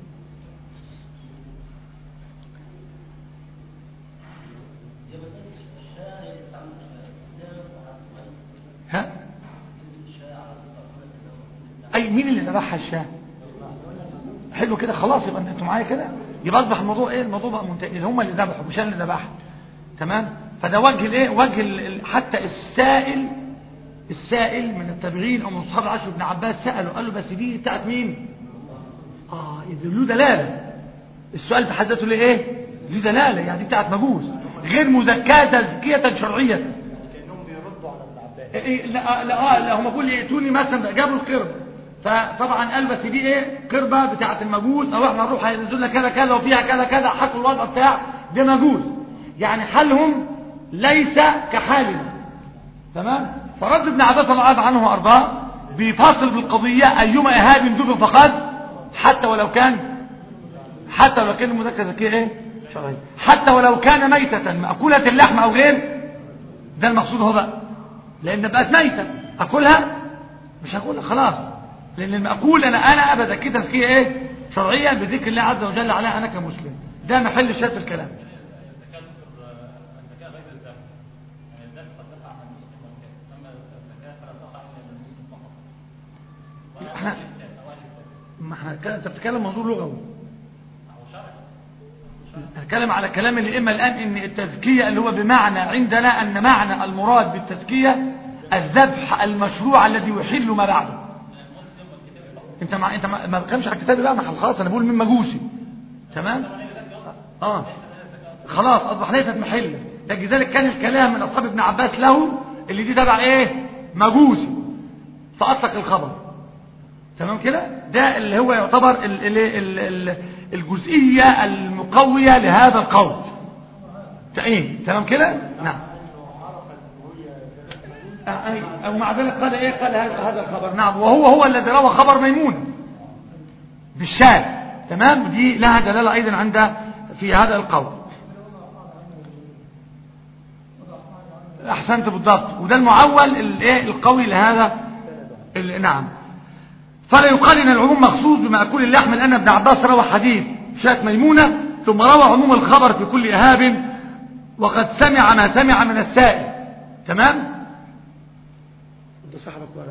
ها اي مين اللي ذبحها الشاه حلو كده خلاص يبقى انتوا معايا كده يبقى اصبح الموضوع ايه الموضوع بقى منتهي اللي هم اللي ذبحوا مش انا اللي ذبحت تمام فده وجه الايه وجه ال حتى السائل السائل من التابعين او من اصحاب العشر بن عباس سالوا قال له بس دي بتاعت مين اه له دلاله السؤال تحدثه ليه ايه له دلاله يعني دي بتاعت مجوس غير مزكاه تزكيه شرعيه كانهم بيردوا على ابن عباس إيه لا لا اه لا هم بيقولوا ياتوني مثلا جابوا القرب فطبعا قال بس دي ايه قربه بتاعت المجوس او احنا نروح هينزل لنا كذا كذا وفيها كذا كذا حطوا الوضع بتاع ده مجوس يعني حالهم ليس كحالنا تمام فرد ابن عباس الله عنه وارضاه بيفاصل بالقضيه ايما اهاب دبر فقد حتى ولو كان حتى ولو كان المذكر ذكيه ايه شرعي حتى ولو كان ميتة مأكولة اللحم او غير ده المقصود هو بقى لان بقت ميتة اكلها مش هاكلها خلاص لان المأكول انا انا ابدا كده تزكيه ايه شرعيا بذكر الله عز وجل عليها انا كمسلم ده محل الشاهد في الكلام الزكاة الزكاة غير الذهب يعني الذهب قد تقع عن المسلم والكافر أما الزكاة فلا تقع إلا من المسلم فقط وأهل احنا الكتاب أو أهل الكتاب ما احنا هنتكلم- انت بتتكلم منظور لغوي هو شرعي هتكلم على كلام الائمه الان ان التزكيه اللي هو بمعنى عندنا ان معنى المراد بالتزكيه الذبح المشروع الذي يحل ما بعده انت مع انت ما ما بتكلمش على الكتاب بقى ما احنا خلاص انا بقول من مجوسي تمام اه خلاص اصبح ليست محله لذلك كان الكلام من اصحاب ابن عباس له اللي دي تبع ايه مجوسي فاطلق الخبر تمام كده ده اللي هو يعتبر ال ال ال ال الجزئيه المقويه لهذا القول ايه تمام كده نعم آه، أي- أو مع ذلك قال إيه قال هذا هذا الخبر نعم وهو هو الذي روى خبر ميمون بالشاذ تمام دي لها دلالة أيضا عند في هذا القول أحسنت بالضبط وده المعول الايه القوي لهذا ال- نعم فلا يقال ان العموم مخصوص بمأكول اللحم لأن ابن عباس روى حديث شاة ميمونة ثم روى عموم الخبر في كل إهاب وقد سمع ما سمع من السائل تمام ده صاحبك ورقة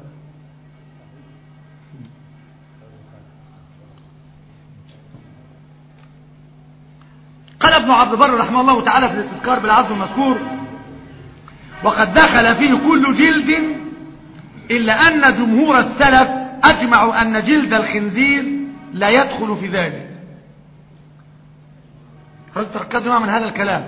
قال ابن عبد البر رحمه الله تعالى في الاستذكار بالعبد المذكور وقد دخل فيه كل جلد إلا أن جمهور السلف أجمعوا أن جلد الخنزير لا يدخل في ذلك حضرتك تركزوا معي من هذا الكلام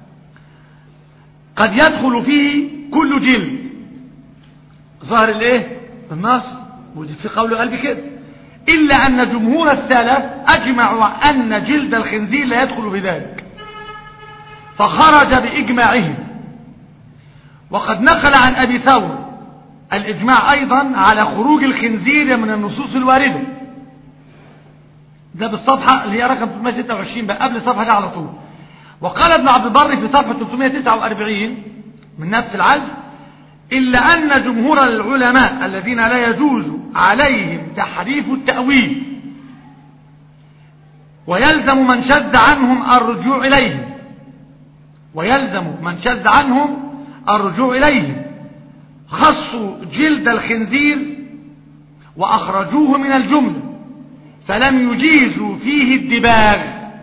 قد يدخل فيه كل جلد ظهر الايه النص ودي في قول قلبي كده إلا أن جمهور السلف أجمعوا أن جلد الخنزير لا يدخل في ذلك فخرج بإجماعهم وقد نقل عن أبي ثور الإجماع أيضا على خروج الخنزير من النصوص الواردة ده بالصفحة اللي هي رقم 326 بقى قبل الصفحة دي على طول وقال ابن عبد البر في صفحة 349 من نفس العزم إلا أن جمهور العلماء الذين لا يجوز عليهم تحريف التأويل ويلزم من شد عنهم الرجوع إليهم ويلزم من شد عنهم الرجوع إليهم خصوا جلد الخنزير وأخرجوه من الجملة فلم يجيزوا فيه الدباغ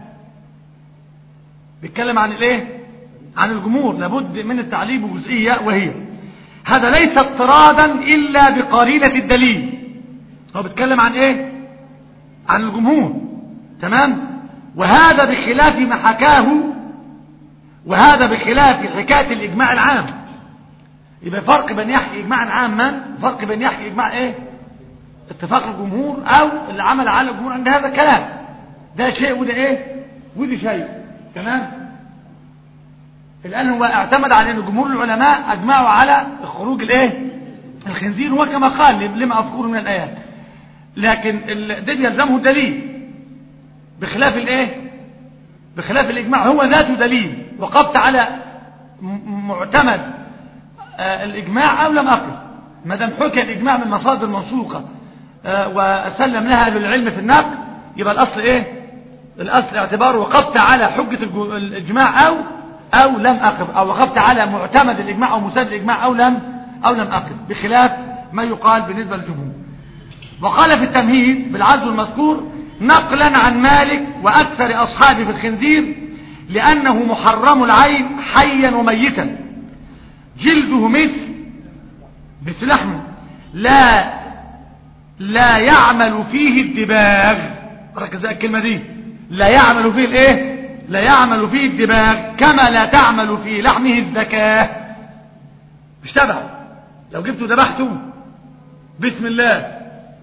بيتكلم عن الايه عن الجمهور لابد من التعليم بجزئية وهي هذا ليس اضطرادا إلا بقرينة الدليل هو بيتكلم عن ايه عن الجمهور تمام وهذا بخلاف ما حكاه وهذا بخلاف حكاية الإجماع العام يبقى فرق بين يحكي إجماعا عاما وفرق بين يحكي إجماع ايه اتفاق الجمهور او اللي عمل على الجمهور عند هذا الكلام ده شيء وده ايه وده شيء تمام الان هو اعتمد على ان جمهور العلماء اجمعوا على خروج الايه الخنزير وكما قال لما اذكره من الايات لكن ال- ده بيلزمه الدليل بخلاف الايه بخلاف الاجماع هو ذاته دليل وقفت على م- معتمد آه، الاجماع او لم اقف ما دام حكى الاجماع من مصادر موثوقه آه، وسلم لها اهل العلم في النقل يبقى الاصل ايه الاصل اعتباره وقفت على حجه الج- الاجماع او او لم اقف او وقفت على معتمد الاجماع او مساد الاجماع او لم او لم اقف بخلاف ما يقال بالنسبه للجمهور وقال في التمهيد بالعزو المذكور نقلا عن مالك واكثر اصحابه في الخنزير لانه محرم العين حيا وميتا جلده مثل مثل لحمه لا لا يعمل فيه الدباغ ركز بقى الكلمة دي لا يعمل فيه الايه لا يعمل فيه الدباغ كما لا تعمل في لحمه الزكاة مش تبعه لو جبته ذبحته بسم الله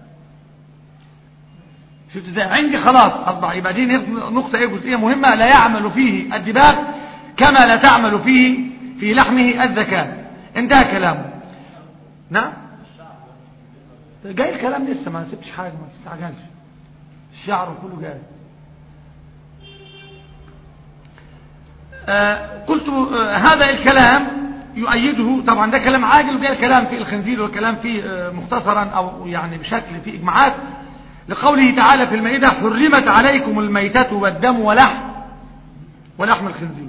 شفت ازاي عندي خلاص اصبح يبقى دي نقطة ايه جزئية مهمة لا يعمل فيه الدباغ كما لا تعمل فيه في لحمه الزكاة انتهى كلامه نعم جاي الكلام لسه ما سبتش حاجة ما تستعجلش الشعر كله جاي آه قلت آه هذا الكلام يؤيده طبعا ده كلام عاجل وجاي الكلام في الخنزير والكلام فيه آه مختصرا او يعني بشكل فيه اجماعات لقوله تعالى في المائدة حرمت عليكم الميتة والدم ولحم ولحم الخنزير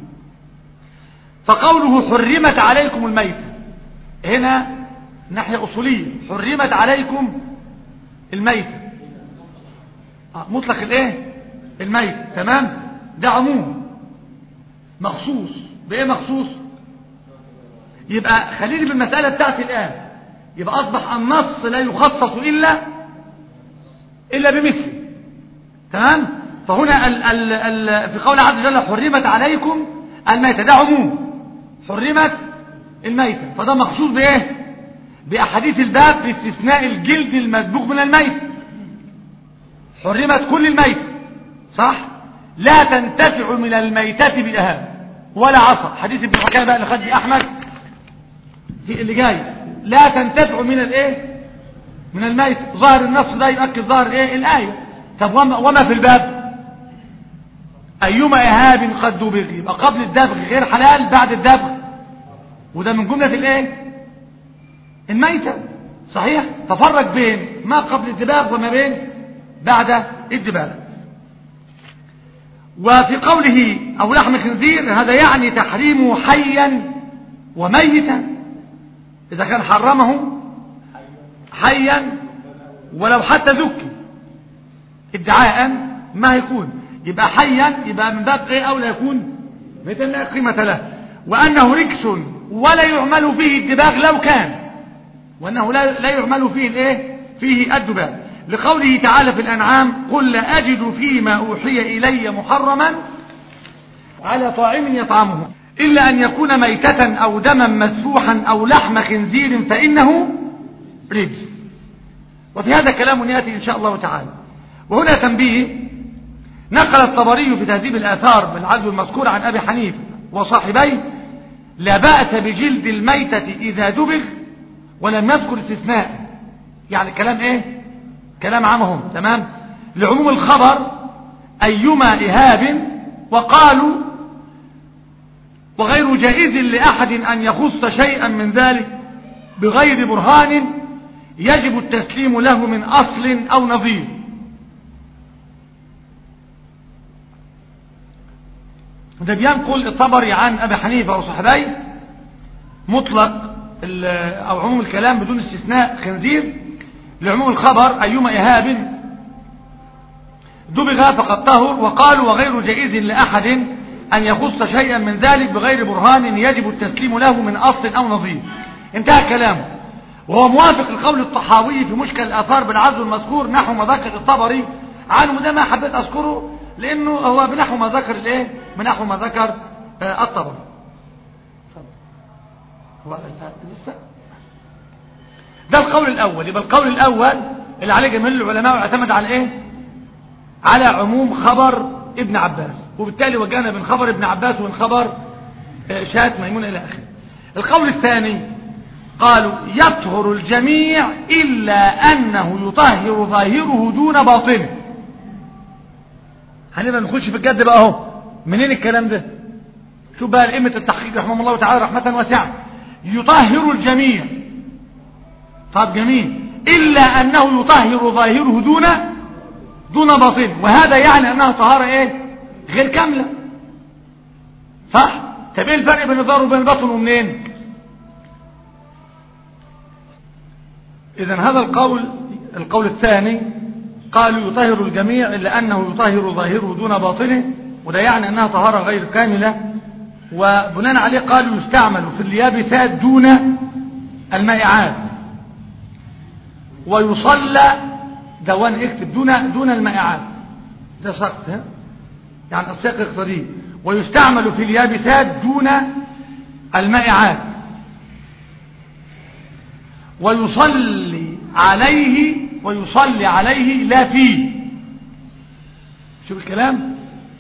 فقوله حرمت عليكم الميتة هنا ناحية أصولية حرمت عليكم الميتة آه، مطلق الايه الميتة تمام ده عموم مخصوص بايه مخصوص يبقى خليني بالمسألة بتاعتي الآن يبقى أصبح النص لا يخصص إلا إلا بمثله تمام فهنا ال ال ال في قول عز وجل حرمت عليكم الميتة ده عموم حرمت الميتة فده مخصوص بإيه بأحاديث الباب باستثناء الجلد المسبوق من الميتة حرمت كل الميتة صح لا تنتفع من الميتة بالأهاب ولا عصا حديث ابن حكام بقى اللي خد بيه أحمد في اللي جاي لا تنتفع من الايه من الميت ظاهر النص ده يؤكد ظاهر ايه الايه طب وما, وما في الباب ايما اهاب قد دبغ يبقى قبل الدبغ غير حلال بعد الدبغ وده من جمله الايه الميته صحيح تفرق بين ما قبل الدباغ وما بين بعد الدباغ وفي قوله او لحم خنزير هذا يعني تحريمه حيا وميتا إذا كان حرمه حيا ولو حتى ذكي ادعاء ما هيكون يبقى حيا يبقى من باب ايه او لا يكون مثل لا قيمة له وأنه ركس ولا يعمل فيه الدباغ لو كان وأنه لا, لا يعمل فيه الايه فيه الدباغ لقوله تعالى في الأنعام قل لا أجد فيما أوحي إلي محرما على طاعم يطعمه إلا أن يكون ميتة أو دما مسفوحا أو لحم خنزير فإنه رجس وفي هذا كلام يأتي إن شاء الله تعالى وهنا تنبيه نقل الطبري في تهذيب الآثار بالعدل المذكور عن أبي حنيفة وصاحبيه لا بأس بجلد الميتة إذا دبغ ولم يذكر استثناء يعني كلام إيه كلام عامهم تمام لعموم الخبر أيما إهاب وقالوا وغير جائز لأحد أن يخص شيئا من ذلك بغير برهان يجب التسليم له من أصل أو نظير ده بينقل الطبري عن أبي حنيفة وصحبيه مطلق أو عموم الكلام بدون استثناء خنزير لعموم الخبر أيما إهاب دبغ فقد طهر وقالوا وغير جائز لأحد أن يخص شيئا من ذلك بغير برهان يجب التسليم له من أصل أو نظير انتهى كلامه وهو موافق القول الطحاوي في مشكل الآثار بالعزو المذكور نحو ما ذكر الطبري عنه ده ما حبيت أذكره لأنه هو بنحو ما ذكر الإيه بنحو ما ذكر آه الطبري هو لسه ده القول الأول يبقى القول الأول اللي عليه جميع العلماء اعتمد على إيه على عموم خبر ابن عباس وبالتالي وجهنا بين خبر ابن عباس وبين خبر شاة ميمونة إلى آخره القول الثاني قالوا يطهر الجميع إلا أنه يطهر ظاهره دون باطنه هنبقى نخش في الجد بقى اهو منين الكلام ده شوف بقى الأئمة التحقيق رحمه الله تعالى رحمة واسعة يطهر الجميع طب جميل إلا أنه يطهر ظاهره دون دون باطن وهذا يعني أنها طهارة إيه غير كاملة صح طب ايه الفرق بين الظاهر وبين الباطن ومنين اذا هذا القول القول الثاني قالوا يطهر الجميع الا انه يطهر ظاهره دون باطنه وده يعني انها طهارة غير كاملة وبناء عليه قالوا يستعمل في اليابسات دون المائعات ويصلى دوان اكتب دون دون المائعات ده سقط ها يعني السياق يقتضيه ويستعمل في اليابسات دون المائعات ويصلي عليه ويصلي عليه لا فيه شوف الكلام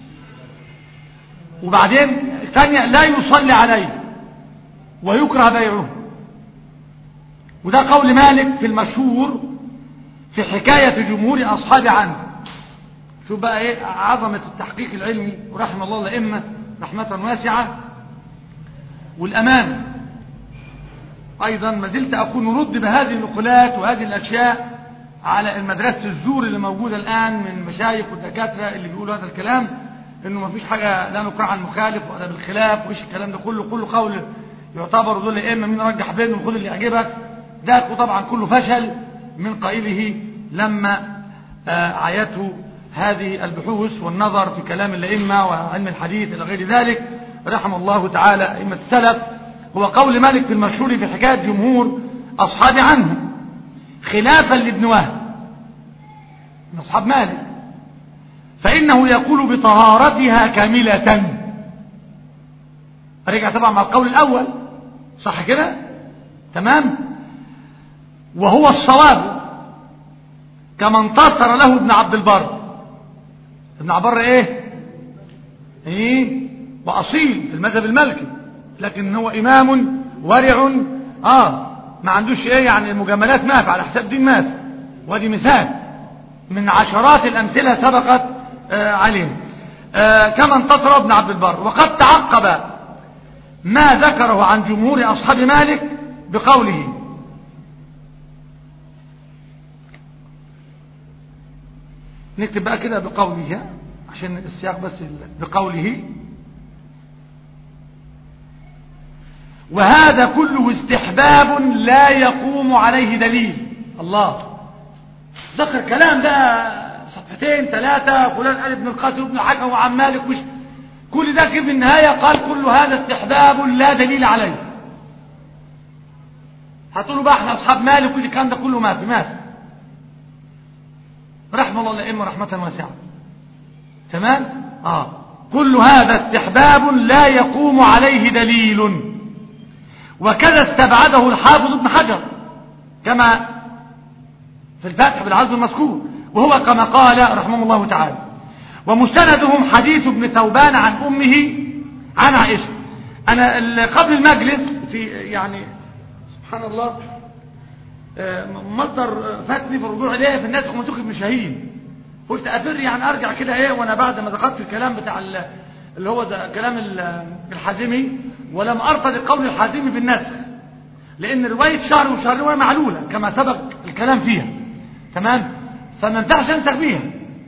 وبعدين ثانية لا يصلي عليه ويكره بيعه وده قول مالك في المشهور في حكاية جمهور أصحاب عنه شوف بقى ايه عظمة التحقيق العلمي ورحم الله الأئمة رحمة واسعة والأمانة أيضا ما زلت أكون نرد بهذه النقلات وهذه الأشياء على المدرسة الزور اللي موجودة الآن من مشايخ والدكاترة اللي بيقولوا هذا الكلام انه ما فيش حاجة لا نقرأ عن المخالف ولا بالخلاف وإيش الكلام ده كله كله قول يعتبر دول الأئمة مين رجح بينهم خد اللي يعجبك ده طبعا كله فشل من قائله لما آه، عيته هذه البحوث والنظر في كلام الأئمة وعلم الحديث إلى غير ذلك رحم الله تعالى أئمة السلف هو قول مالك في المشهور في حكاية جمهور أصحاب عنه خلافا لابن وهب من أصحاب مالك فإنه يقول بطهارتها كاملة رجع طبعا مع القول الأول صح كده تمام وهو الصواب كما انتصر له ابن عبد البر ابن عبد البر ايه ايه واصيل في المذهب المالكي لكن هو امام ورع اه ما عندوش ايه يعني المجاملات ما في على حساب دين ما في وادي مثال من عشرات الامثله سبقت آه علينا آه كما انتصر ابن عبد البر وقد تعقب ما ذكره عن جمهور اصحاب مالك بقوله نكتب بقى كده بقوله عشان السياق بس بقوله وهذا كله استحباب لا يقوم عليه دليل الله ذكر كلام ده صفحتين ثلاثة فلان قال ابن القاسم وابن الحكم وعن مالك وش كل ده كيف في النهاية قال كل هذا استحباب لا دليل عليه هتقولوا بقى احنا اصحاب مالك وش الكلام ده كله ما في ما في رحم الله الائمه رحمة واسعة تمام اه كل هذا استحباب لا يقوم عليه دليل وكذا استبعده الحافظ ابن حجر كما في الفتح بالعزم المذكور وهو كما قال رحمه الله تعالى ومستندهم حديث ابن ثوبان عن امه عن عائشه انا قبل المجلس في يعني سبحان الله مصدر فاتني في الرجوع اليه في الناسخ منسوخ ابن شاهين قلت افر يعني ارجع كده ايه وانا بعد ما ذكرت الكلام بتاع اللي هو ده كلام الحازمي ولم ارتضي قول الحازمي بالنسخ لان روايه شهر وشهر روايه معلوله كما سبق الكلام فيها تمام فما ينفعش انسخ بيها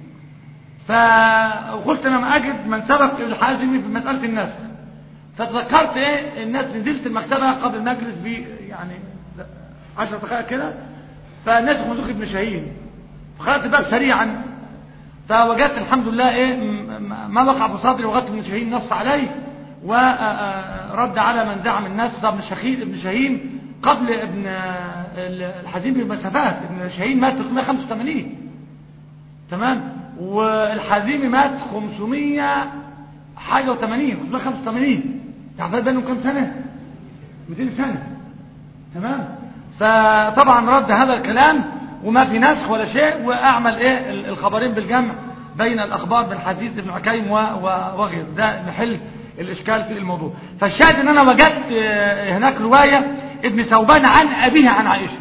فقلت انا ما اجد من سبق الحازمي في مساله النسخ فتذكرت ايه الناس نزلت المكتبه قبل المجلس ب يعني 10 دقائق كده فناسخ منسوخ ابن شاهين فخرجت الباب سريعا فوجدت الحمد لله ايه ما وقع في صدري وجدت ابن شاهين نص عليه ورد على من زعم الناس ده ابن شخير ابن شاهين قبل ابن الحزين بمسافات ابن شاهين مات 385 تمام والحزيمي مات 500 حاجه و80 585 يعني بينهم كام سنه 200 سنه تمام فطبعا رد هذا الكلام وما في نسخ ولا شيء واعمل ايه الخبرين بالجمع بين الاخبار بن حديث بن عكيم وغير ده محل الاشكال في الموضوع فالشاهد ان انا وجدت هناك روايه ابن ثوبان عن ابيه عن عائشه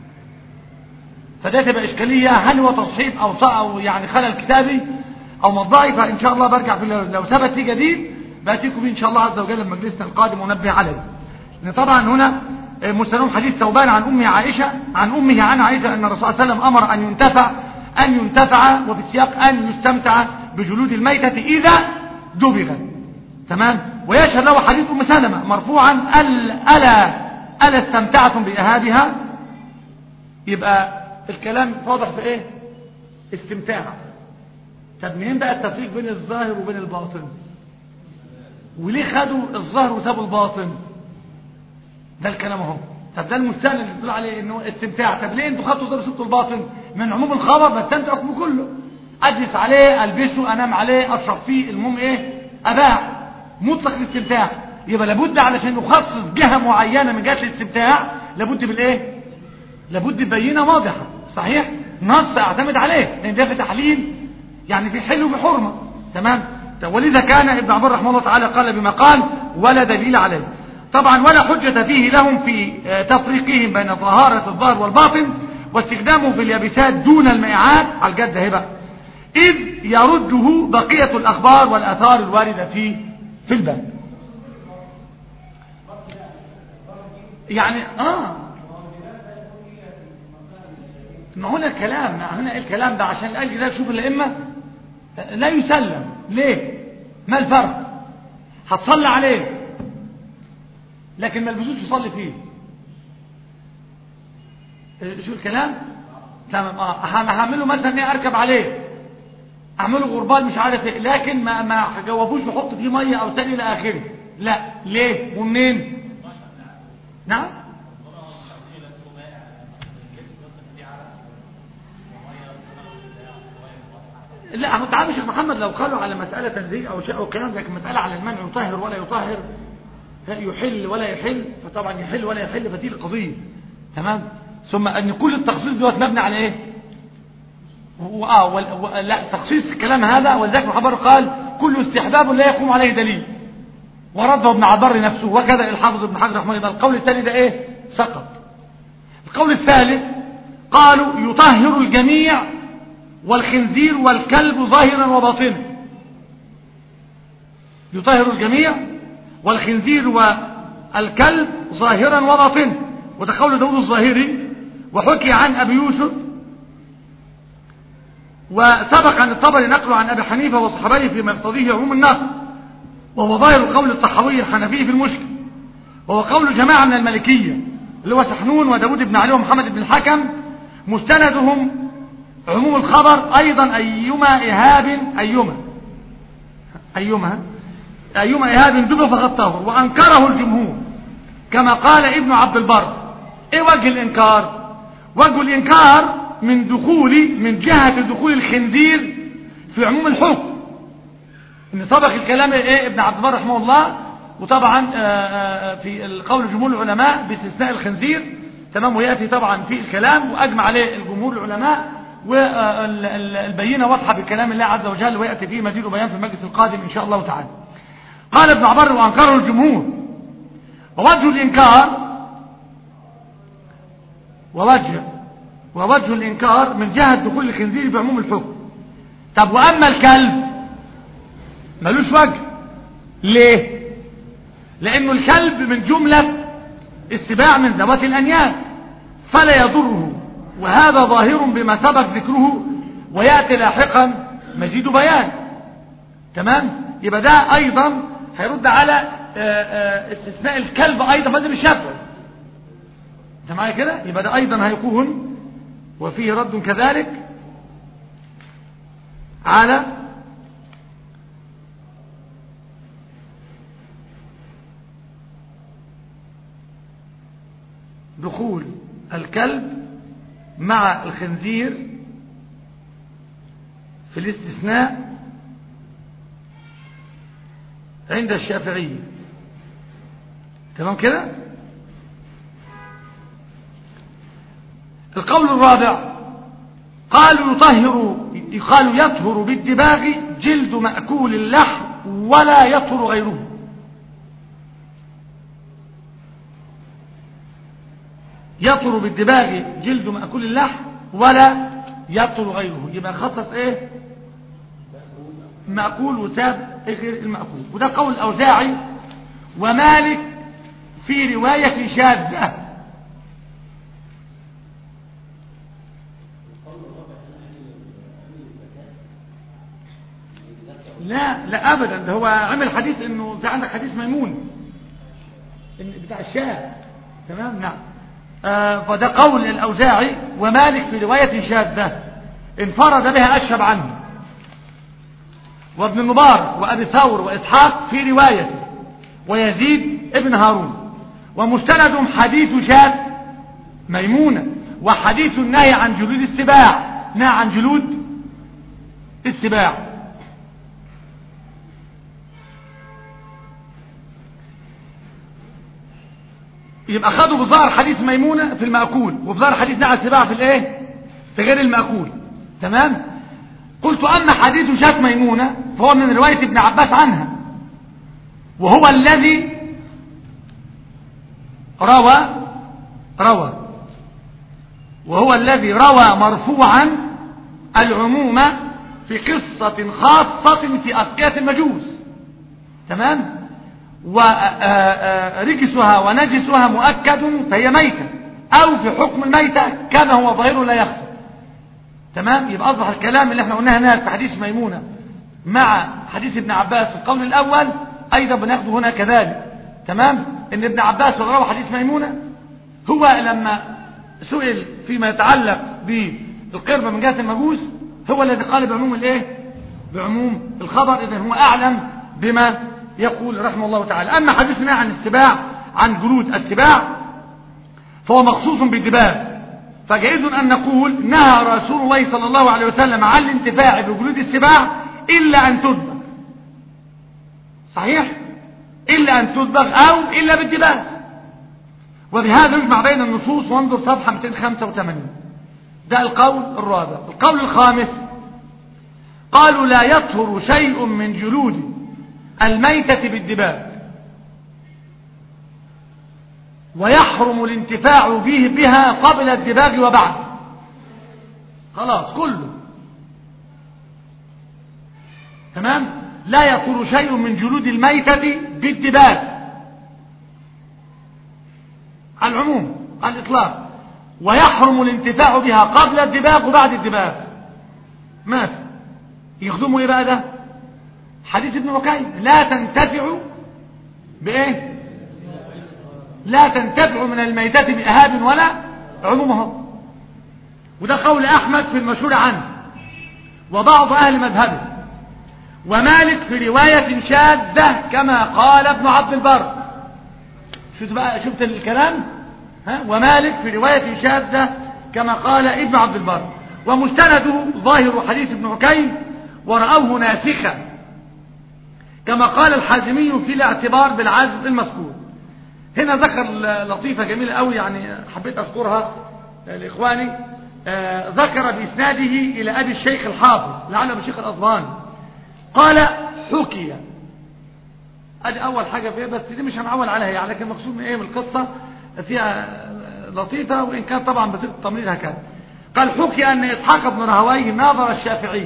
فده تبقى اشكاليه هل هو تصحيح او او يعني خلل كتابي او مطبعي فان شاء الله برجع في لو ثبت لي جديد باتيكم به ان شاء الله عز وجل في مجلسنا القادم ونبه عليه لان طبعا هنا مستلوم حديث ثوبان عن أمه عائشة عن أمه عن عائشة أن الرسول صلى الله عليه وسلم أمر أن ينتفع أن ينتفع وفي السياق أن يستمتع بجلود الميتة إذا دبغت تمام ويشهد له حديث أم سلمة مرفوعا ألا ألا استمتعتم بإهابها يبقى الكلام واضح في إيه استمتاع طب منين بقى التفريق بين الظاهر وبين الباطن وليه خدوا الظاهر وسابوا الباطن ده الكلام اهو طب ده المستند اللي بتقول عليه انه استمتاع طب ليه انتوا خدتوا ضرب سبتوا الباطن من عموم الخبر بستمتع حكمه كله اجلس عليه البسه انام عليه اشرب فيه المهم ايه اباع مطلق الاستمتاع يبقى لابد علشان نخصص جهه معينه من جهه الاستمتاع لابد بالايه لابد ببينه واضحه صحيح نص اعتمد عليه لان ده في تحليل يعني في حل وفي حرمه تمام ولذا كان ابن عمر رحمه الله تعالى قال بما قال ولا دليل عليه طبعا ولا حجة فيه لهم في تفريقهم بين طهارة الظاهر والباطن واستخدامه في اليابسات دون المائعات على الجد هبة إذ يرده بقية الأخبار والآثار الواردة في في الباب يعني آه ما هنا الكلام ما هنا الكلام ده عشان الأجل ده شوف الأئمة لا يسلم ليه ما الفرق هتصلي عليه لكن ما البسوش تصلي فيه شو الكلام تمام اه هعمله مثلا ايه اركب عليه اعمله غربال مش عارف ايه لكن ما ما جاوبوش يحط فيه ميه او ثاني الى اخره لا ليه ومنين نعم لا هو تعالى شيخ محمد لو قالوا على مسألة تنزيل أو شيء أو كلام لكن مسألة على المنع يطهر ولا يطهر يحل ولا يحل فطبعا يحل ولا يحل فدي القضية تمام ثم أن كل التخصيص دوت مبني على إيه وآه وال... و... لا تخصيص الكلام هذا ولذلك محبر قال كل استحباب لا يقوم عليه دليل ورده ابن عبر نفسه وكذا الحافظ ابن حجر رحمه الله القول الثاني ده ايه سقط القول الثالث قالوا يطهر الجميع والخنزير والكلب ظاهرا وباطنا يطهر الجميع والخنزير والكلب ظاهرا وباطنا وده قول داود الظاهري وحكي عن ابي يوسف وسبق أن الطبري نقله عن أبي حنيفة وصحابيه فيما يقتضيه عموم النقل وهو ظاهر قول الطحاوي الحنفي في المشكل وهو قول جماعة من الملكية اللي هو سحنون وداود بن علي ومحمد بن الحكم مستندهم عموم الخبر أيضا أيما إهاب أيما أيما أيما إهاب دب فقد طهر وأنكره الجمهور كما قال ابن عبد البر إيه وجه الإنكار وجه الإنكار من دخول من جهة دخول الخنزير في عموم الحكم ان سبق الكلام ايه ابن عبد البر رحمه الله وطبعا في القول جمهور العلماء باستثناء الخنزير تمام وياتي طبعا في الكلام واجمع عليه الجمهور العلماء والبينه واضحه بكلام الله عز وجل وياتي فيه مزيد بيان في المجلس القادم ان شاء الله تعالى قال ابن عبر وانكره الجمهور ووجه الانكار ووجه ووجه الإنكار من جهة دخول الخنزير بعموم الحكم طب وأما الكلب ملوش وجه ليه لأنه الكلب من جملة السباع من ذوات الأنياب فلا يضره وهذا ظاهر بما سبق ذكره ويأتي لاحقا مزيد بيان تمام يبقى ده أيضا هيرد على استثناء الكلب أيضا بدل الشفع انت معايا كده يبقى ده أيضا هيكون وفيه رد كذلك على دخول الكلب مع الخنزير في الاستثناء عند الشافعية تمام كده القول الرابع قالوا يطهر قالوا يطهر بالدباغ جلد مأكول اللحم ولا يطهر غيره يطهر بالدباغ جلد مأكول اللحم ولا يطهر غيره يبقى خصص ايه مأكول وساب غير المأكول وده قول الأوزاعي ومالك في رواية شاذة لا لا ابدا ده هو عمل حديث انه في عندك حديث ميمون إن بتاع الشاه تمام نعم آه فده قول الاوزاعي ومالك في روايه شاذه انفرد بها اشهب عنه وابن المبارك وابي ثور واسحاق في روايته ويزيد ابن هارون ومستندهم حديث شاذ ميمونه وحديث النهي عن جلود السباع نهى عن جلود السباع يبقى خدوا بظاهر حديث ميمونة في المأكول وبظاهر حديث نعى السباع في الايه في غير المأكول تمام قلت أما حديث شاة ميمونة فهو من رواية ابن عباس عنها وهو الذي روى روى وهو الذي روى مرفوعا العموم في قصة خاصة في أسقية المجوس تمام ورجسها ونجسها مؤكد فهي ميتة أو في حكم الميتة كما هو ظاهر لا يخفى تمام يبقى أصبح الكلام اللي احنا قلناه هناك في حديث ميمونة مع حديث ابن عباس في القول الأول أيضا بناخده هنا كذلك تمام ان ابن عباس روى حديث ميمونة هو لما سئل فيما يتعلق بالقربة من جهة المجوس هو الذي قال بعموم الايه بعموم الخبر اذا هو اعلم بما يقول رحمه الله تعالى اما حديثنا عن السباع عن جلود السباع فهو مخصوص بالدباغ فجائز ان نقول نهى رسول الله صلى الله عليه وسلم عن الانتفاع بجلود السباع الا ان تذبح صحيح الا ان تذبح او الا بالدباغ وبهذا يجمع بين النصوص وانظر صفحه 285 ده القول الرابع القول الخامس قالوا لا يطهر شيء من جلود الميتة بالدباغ ويحرم الانتفاع به بها قبل الدباغ وبعد خلاص كله تمام لا يطهر شيء من جلود الميتة بالدباغ على العموم على الإطلاق ويحرم الانتفاع بها قبل الدباغ وبعد الدباغ ماذا يخدموا ايه بقى ده حديث ابن عكيم لا تنتفع بايه لا تنتفع من الميتة بإهاب ولا عمومه وده قول أحمد في المشهور عنه وبعض أهل مذهبه ومالك في رواية شاذة كما قال ابن عبد البر شفت بقى شفت الكلام ها ومالك في رواية شاذة كما قال ابن عبد البر ومستنده ظاهر حديث ابن عكيم ورأوه ناسخا كما قال الحازمي في الاعتبار بالعزم المذكور هنا ذكر لطيفة جميلة قوي يعني حبيت أذكرها لإخواني آه ذكر بإسناده إلى أبي الشيخ الحافظ لعله الشيخ الأصبهاني قال حكي ادي اول حاجة فيها بس دي مش هنعول عليها يعني لكن مقصود من ايه من القصة فيها لطيفة وان كان طبعا بسيط التمريض هكذا قال حكي ان اسحاق بن راهويه ناظر الشافعي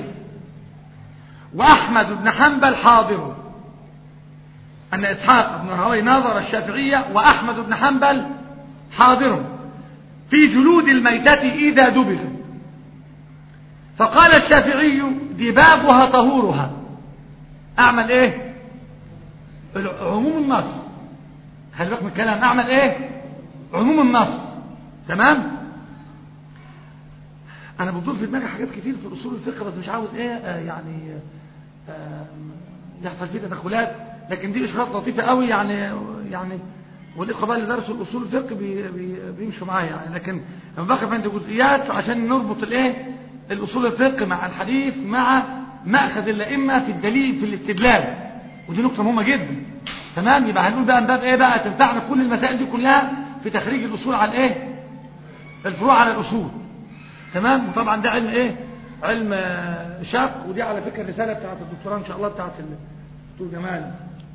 واحمد بن حنبل حاضر ان اسحاق بن راهويه ناظر الشافعية واحمد بن حنبل حاضر في جلود الميتة اذا دبغ فقال الشافعي دباغها طهورها اعمل ايه عموم النص خلي بالك من الكلام اعمل ايه عموم النص تمام انا بدور في دماغي حاجات كتير في اصول الفقه بس مش عاوز ايه آه يعني آه يحصل فيه تدخلات لكن دي اشارات لطيفه قوي يعني يعني والاخوه بقى اللي درسوا الاصول الفقه بي بي بيمشوا معايا يعني لكن لما بقف عند جزئيات عشان نربط الايه الاصول الفقه مع الحديث مع ماخذ الائمه في الدليل في الاستدلال ودي نقطة مهمة جدا تمام يبقى هنقول بقى من باب ايه بقى تنفعنا كل المسائل دي كلها في تخريج الاصول على ايه الفروع على الاصول تمام وطبعا ده علم ايه علم شاق ودي على فكرة الرسالة بتاعت الدكتوراه ان شاء الله بتاعت الدكتور جمال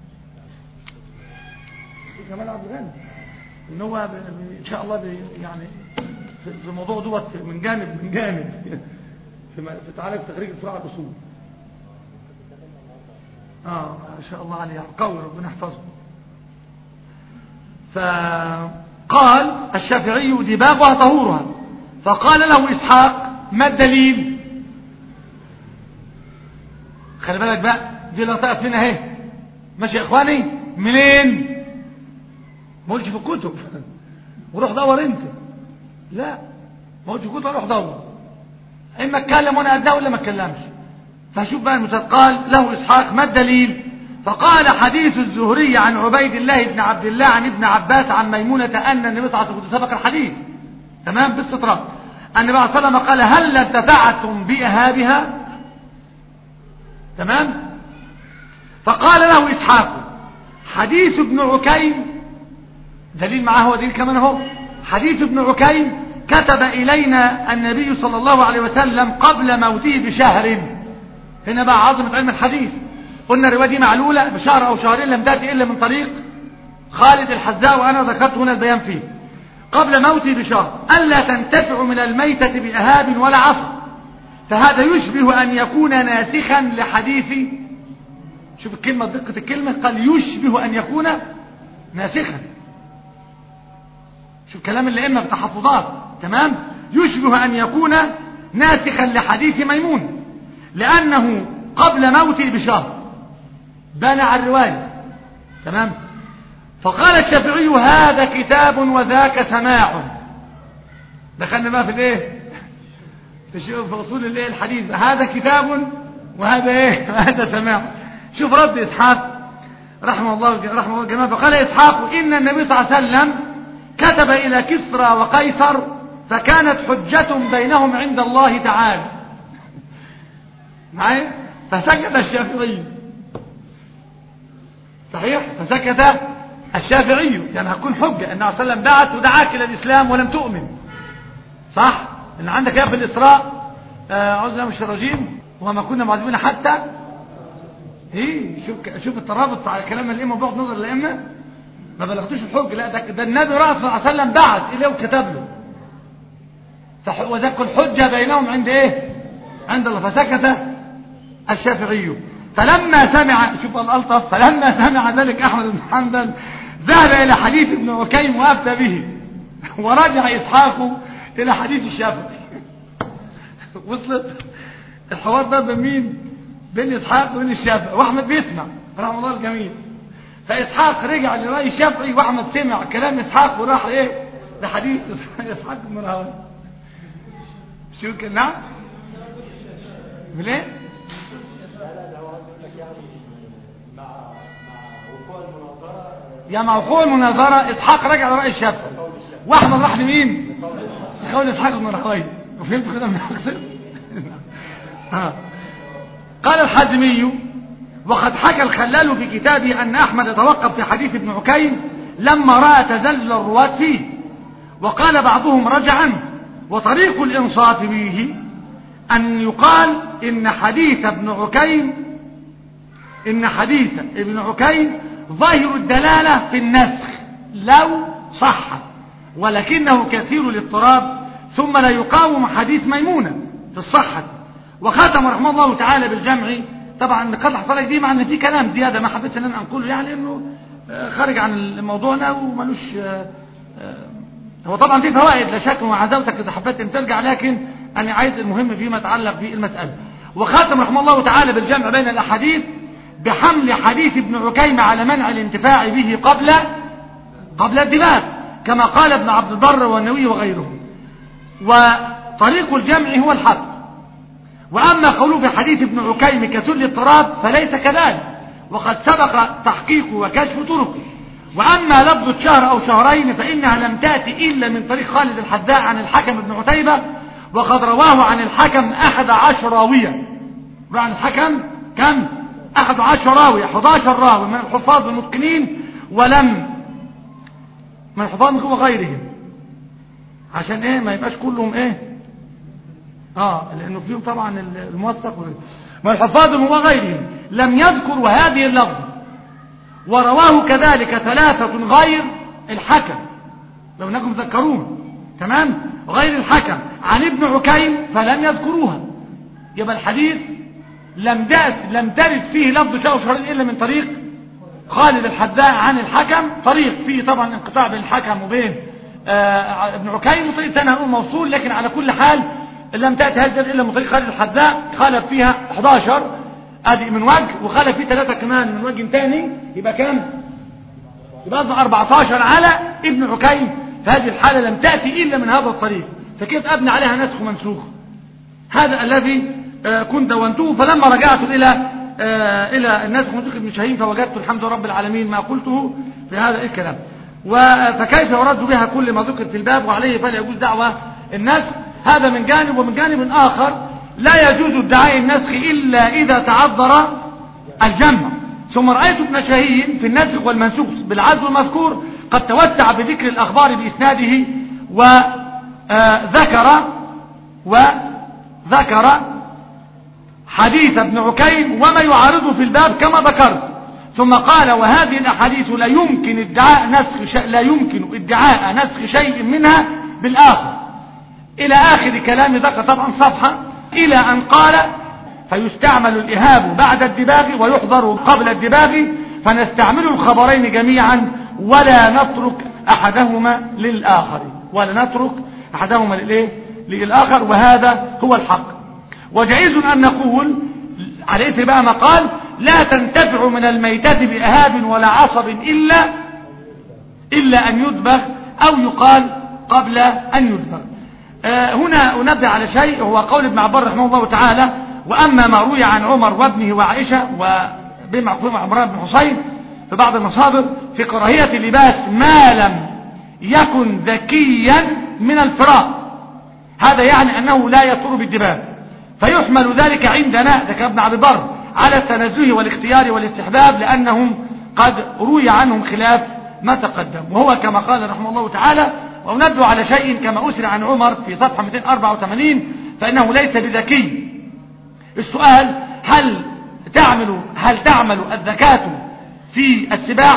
جمال عبد الغني ان هو ان شاء الله يعني في الموضوع دوت من جانب من جانب في تعالج تخريج الفروع على الاصول اه ما شاء الله عليه قوي ربنا يحفظه فقال الشافعي دباغها طهورها فقال له اسحاق ما الدليل خلي بالك بقى دي لطائف لنا اهي ماشي يا اخواني منين ما قلتش في الكتب وروح دور انت لا ما قلتش في الكتب روح دور اما اتكلم وانا قدها ولا ما اتكلمش فشوف بقى المثال قال له إسحاق ما الدليل فقال حديث الزهري عن عبيد الله بن عبد الله عن ابن عباس عن ميمونة أن النبي صلى الله عليه وسلم سبق الحديث تمام باستطراد النبي صلى الله عليه وسلم قال هل انتفعتم بإهابها تمام فقال له إسحاق حديث ابن عكيم دليل معاه هو دليل كمان هو حديث ابن عكيم كتب إلينا النبي صلى الله عليه وسلم قبل موته بشهر هنا بقى عظمة علم الحديث قلنا الرواية دي معلولة بشهر أو شهرين لم تأتي إلا من طريق خالد الحذاء وأنا ذكرت هنا البيان فيه قبل موتي بشهر ألا تنتفع من الميتة بأهاب ولا عصر فهذا يشبه أن يكون ناسخا لحديث شوف الكلمة دقة الكلمة قال يشبه أن يكون ناسخا شوف كلام الأئمة بتحفظات تمام يشبه أن يكون ناسخا لحديث ميمون لأنه قبل موته بشهر بنى على الرواية تمام فقال الشافعي هذا كتاب وذاك سماع دخلنا بقى في الايه في شو- في اصول الايه الحديث هذا كتاب وهذا ايه وهذا سماع شوف رد اسحاق رحمه الله رحمه الله الجميع فقال اسحاق ان النبي صلى الله عليه وسلم كتب الى كسرى وقيصر فكانت حجة بينهم عند الله تعالى معايا فسكت الشافعي صحيح فسكت الشافعي يعني هتكون حجة ان عليه وسلم بعث ودعاك الى الاسلام ولم تؤمن صح ان عندك يا في الاسراء آه، اعوذ بالله من الشيطان الرجيم وما كنا معذبين حتى ايه شوف شوف الترابط على كلام الائمه وبعد نظر الائمه ما بلغتوش الحج لا ده, ده النبي رأى صلى الله عليه وسلم بعث اليه وكتب له فح- وذاك الحجه بينهم عند ايه عند الله فسكت الشافعي فلما سمع شوف الالطف فلما سمع ذلك احمد بن حنبل ذهب الى حديث ابن عكيم وافتى به ورجع اسحاق الى حديث الشافعي وصلت الحوار ده بين مين بين اسحاق وبين الشافعي واحمد بيسمع رحمه الله الجميع فاسحاق رجع لراي الشافعي واحمد سمع كلام اسحاق وراح ايه لحديث اسحاق بن راهويه شو كان نعم من ايه لا لا ده هو عاوز يقول لك يعني مع مع وقوع المناظرة يا مع وقوع المناظرة إسحاق رجع لرأي الشافعي وأحمد راح لمين؟ لقول إسحاق بن راهويه وفهمت كده من أقصد؟ ها. قال الحازمي وقد حكى الخلال في كتابه أن أحمد توقف في حديث ابن عكيم لما رأى تزلزل الرواة فيه وقال بعضهم رجعا وطريق الإنصاف به أن يقال إن حديث ابن عكيم إن حديث ابن عكيم ظاهر الدلالة في النسخ لو صح ولكنه كثير الاضطراب ثم لا يقاوم حديث ميمونة في الصحة وختم رحمه الله تعالى بالجمع طبعا قد حصل دي مع ان في كلام زيادة ما حبيت ان انا انقله يعني انه آه، خارج عن موضوعنا وملوش آه، آه، هو طبعا في فوائد لا شك وعزوتك اذا حبيت ان ترجع لكن انا عايز المهم فيما يتعلق بالمساله وختم رحمه الله تعالى بالجمع بين الاحاديث بحمل حديث ابن عكيم على منع الانتفاع به قبل قبل الدماغ كما قال ابن عبد البر والنووي وغيره وطريق الجمع هو الحق واما قوله في حديث ابن عكيم كسل الاضطراب فليس كذلك وقد سبق تحقيقه وكشف طرقه واما لفظ شهر او شهرين فانها لم تاتي الا من طريق خالد الحذاء عن الحكم بن عتيبه وقد رواه عن الحكم احد عشر راويا رواه عن الحكم كم احد عشر راوي 11 راوي من الحفاظ المتقنين ولم من الحفاظ وغيرهم عشان ايه ما يبقاش كلهم ايه اه لانه فيهم طبعا الموثق وال- من الحفاظ وغيرهم لم يذكر هذه اللفظه ورواه كذلك ثلاثة غير الحكم لو انكم تذكرون تمام غير الحكم عن ابن عكيم فلم يذكروها يبقى الحديث لم تأت لم ترد فيه لفظ شاء وشهرين الا من طريق خالد الحذاء عن الحكم طريق فيه طبعا انقطاع بين الحكم وبين آه ابن عكيم وطريق ثاني هنقول موصول لكن على كل حال لم تأتي هذا الا من طريق خالد الحذاء خالف فيها 11 ادي من وجه وخالف فيه ثلاثة كمان من وجه ثاني يبقى كام يبقى أصبح 14 على ابن عكيم فهذه الحالة لم تأتي إلا من هذا الطريق فكيف أبني عليها نسخ ومنسوخ هذا الذي آه، كنت دونته فلما رجعت إلى آه، إلى النسخ ومنسوخ ابن شاهين فوجدت الحمد لله رب العالمين ما قلته في هذا الكلام و- فكيف يرد بها كل ما ذكر في الباب وعليه فلا يجوز دعوة النسخ هذا من جانب ومن جانب آخر لا يجوز ادعاء النسخ إلا إذا تعذر الجمع ثم رأيت ابن شاهين في النسخ والمنسوخ بالعزو المذكور قد توسع بذكر الأخبار بإسناده وذكر وذكر حديث ابن عكيم وما يعارضه في الباب كما ذكرت ثم قال وهذه الأحاديث لا يمكن ادعاء نسخ شيء لا يمكن ادعاء نسخ شيء منها بالآخر إلى آخر كلام ذكر طبعا صفحة إلى أن قال فيستعمل الإهاب بعد الدباغ ويحضر قبل الدباغ فنستعمل الخبرين جميعا ولا نترك أحدهما للآخر ولا نترك أحدهما للإيه للآخر وهذا هو الحق وجائز أن نقول على إثر بقى ما قال لا تنتفع من الميتة بأهاب ولا عصب إلا إلا أن يدبغ أو يقال قبل أن يدبغ آه هنا أنبه على شيء هو قول ابن عبار رحمه الله تعالى وأما ما روي عن عمر وابنه وعائشة وبما عمران بن حسين في بعض المصادر في كراهية اللباس ما لم يكن ذكيا من الفراق هذا يعني أنه لا يطر بالدباب فيحمل ذلك عندنا ذكر ابن عبد البر على التنزه والاختيار والاستحباب لأنهم قد روي عنهم خلاف ما تقدم وهو كما قال رحمه الله تعالى ونبدو على شيء كما أسر عن عمر في صفحة 284 فإنه ليس بذكي السؤال هل تعمل هل تعمل الذكاة في السباع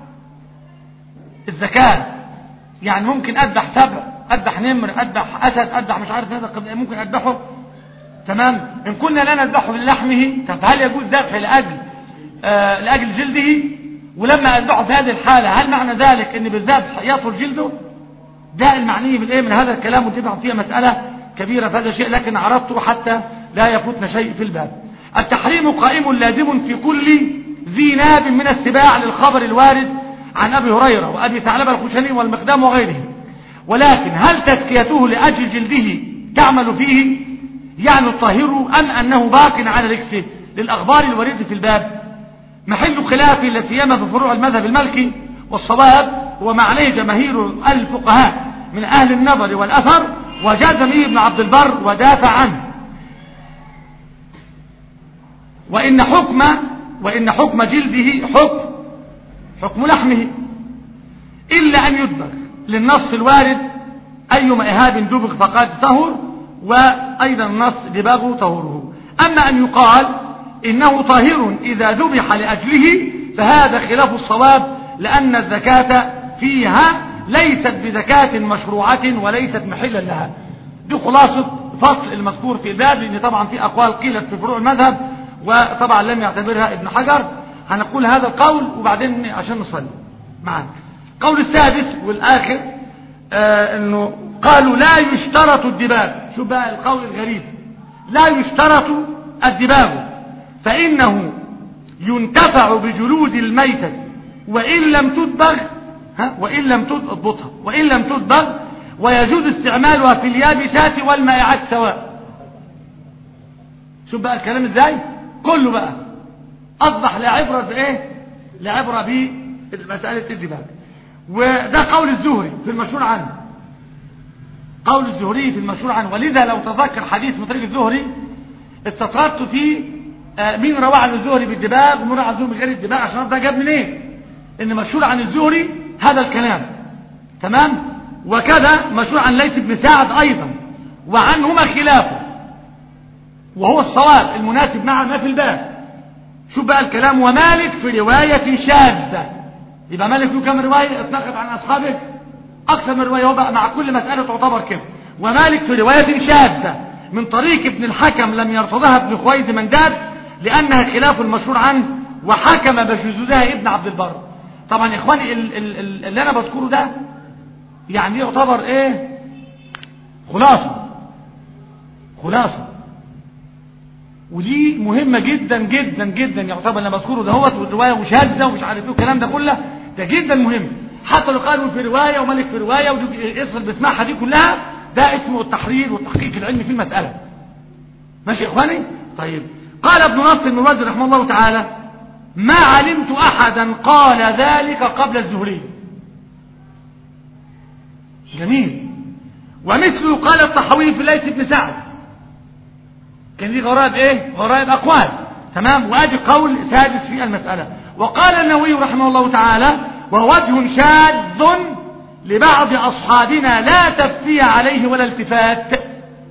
الذكاة يعني ممكن أذبح سبع أذبح نمر أذبح أسد أذبح مش عارف ماذا ممكن أذبحه تمام إن كنا لا نذبحه للحمه طب هل يجوز ذبح لأجل آه لأجل جلده ولما أذبحه في هذه الحالة هل معنى ذلك أن بالذبح يطول جلده ده المعني من إيه من هذا الكلام وتبع فيها مسألة كبيرة في هذا الشيء لكن عرضته حتى لا يفوتنا شيء في الباب التحريم قائم لازم في كل ذي ناب من السباع للخبر الوارد عن أبي هريرة وأبي ثعلبة الخشني والمقدام وغيرهم ولكن هل تزكيته لأجل جلده تعمل فيه يعني الطاهر أم أنه باق على ركسه للأخبار الواردة في الباب محل خلاف لا سيما في فروع المذهب المالكي والصواب هو ما عليه جماهير الفقهاء من أهل النظر والأثر وجازم ابن عبد البر ودافع عنه وإن حكم وإن حكم جلده حكم حكم لحمه إلا أن يدبغ للنص الوارد أيما إهاب دبغ فقد طهر وأيضا النص دباغه طهوره أما أن يقال إنه طاهر إذا ذبح لأجله فهذا خلاف الصواب لأن الزكاة فيها ليست بزكاة مشروعة وليست محلا لها دي خلاصة فصل المذكور في الباب لأن طبعا في أقوال قيلت في فروع المذهب وطبعا لم يعتبرها ابن حجر هنقول هذا القول وبعدين عشان نصلي معاك قول السادس والآخر آه انه قالوا لا يشترط الدباب شو بقى القول الغريب لا يشترط الدباب فإنه ينتفع بجلود الميتة وإن لم تدبغ ها وإن لم تضبطها وإن لم تدبغ ويجوز استعمالها في اليابسات والمائعات سواء شوف بقى الكلام ازاي كله بقى اصبح لا عبره بايه لا عبره بمساله الدباغ وده قول الزهري في المشهور عنه قول الزهري في المشهور عنه ولذا لو تذكر حديث من طريق الزهري استطردت في آه مين روى عن الزهري بالدباغ ومين روى عن الزهري بغير الدباغ عشان ده جاب منين إيه؟ ان مشهور عن الزهري هذا الكلام تمام وكذا مشهور عن ليث بن سعد ايضا وعنهما خلافه وهو الصواب المناسب مع ما في الباب شوف بقى الكلام ومالك في رواية شاذة يبقى مالك له كم رواية اتنقل عن أصحابه أكثر من رواية هو بقى مع كل مسألة تعتبر كده ومالك في رواية شاذة من طريق ابن الحكم لم يرتضها ابن خويز منداد لأنها خلاف المشهور عنه وحكم بشذوذها ابن عبد البر طبعا يا إخواني ال ال ال اللي أنا بذكره ده يعني يعتبر إيه خلاصة خلاصة ودي مهمة جدا جدا جدا يعتبر انا بذكره دهوت والرواية وشاذة ومش عارف ايه الكلام ده كله ده جدا مهم حتى لو قالوا في رواية وملك في رواية ودي اسم اللي بسمعها دي كلها ده اسمه التحرير والتحقيق العلمي في المسألة ماشي يا اخواني طيب قال ابن نصر المروزي رحمه الله تعالى ما علمت احدا قال ذلك قبل الزهري جميل ومثله قال الطحاوي في ليث بن سعد كان دي غرائب ايه غرائب اقوال تمام وادي قول سادس في المسألة وقال النووي رحمه الله تعالى وهو وجه شاذ لبعض اصحابنا لا تفي عليه ولا التفات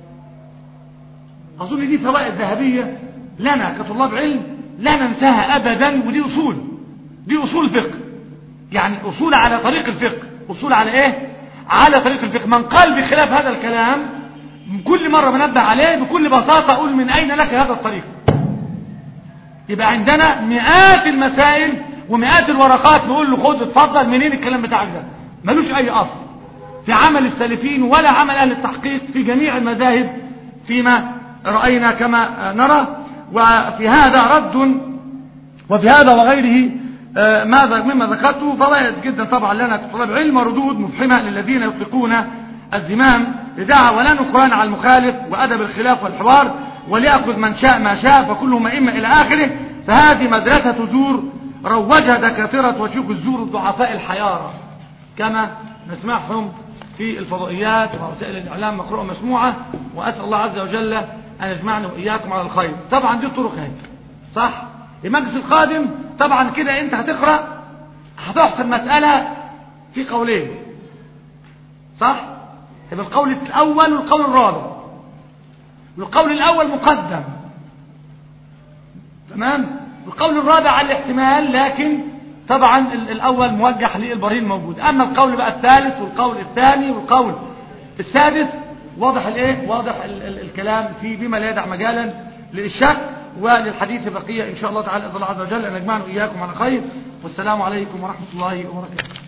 اظن دي فوائد ذهبية لنا كطلاب علم لا ننساها ابدا ودي اصول دي اصول فقه يعني اصول على طريق الفقه اصول على ايه على طريق الفقه من قال بخلاف هذا الكلام كل مرة بنبه عليه بكل بساطة أقول من أين لك هذا الطريق يبقى عندنا مئات المسائل ومئات الورقات نقول له خد اتفضل منين الكلام بتاعك ده ملوش أي أصل في عمل السالفين ولا عمل أهل التحقيق في جميع المذاهب فيما رأينا كما نرى وفي هذا رد وفي هذا وغيره آه، ماذا مما ذكرته فوائد جدا طبعا لنا كطلاب علم وردود مفهمة للذين يطلقون الزمام لدعا ولا نكران على المخالف وأدب الخلاف والحوار وليأخذ من شاء ما شاء فكلهم أئمة إلى آخره فهذه مدرسة زور روجها دكاترة وشيوخ الزور الضعفاء الحيارى كما نسمعهم في الفضائيات ووسائل الإعلام مقروءة مسموعة وأسأل الله عز وجل أن يجمعنا وإياكم على الخير طبعا دي الطرق هي صح المجلس القادم طبعا كده انت هتقرأ هتحصل مسألة في قولين صح يبقى القول الأول والقول الرابع والقول الأول مقدم تمام والقول الرابع على الاحتمال لكن طبعا ال- الأول موجه للبرهين الموجود أما القول بقى الثالث والقول الثاني والقول السادس واضح الايه واضح ال ال الكلام فيه بما لا يدع مجالا للشك وللحديث بقية إن شاء الله تعالى أسأل الله عز وجل أن يجمعنا وإياكم على خير والسلام عليكم ورحمة الله وبركاته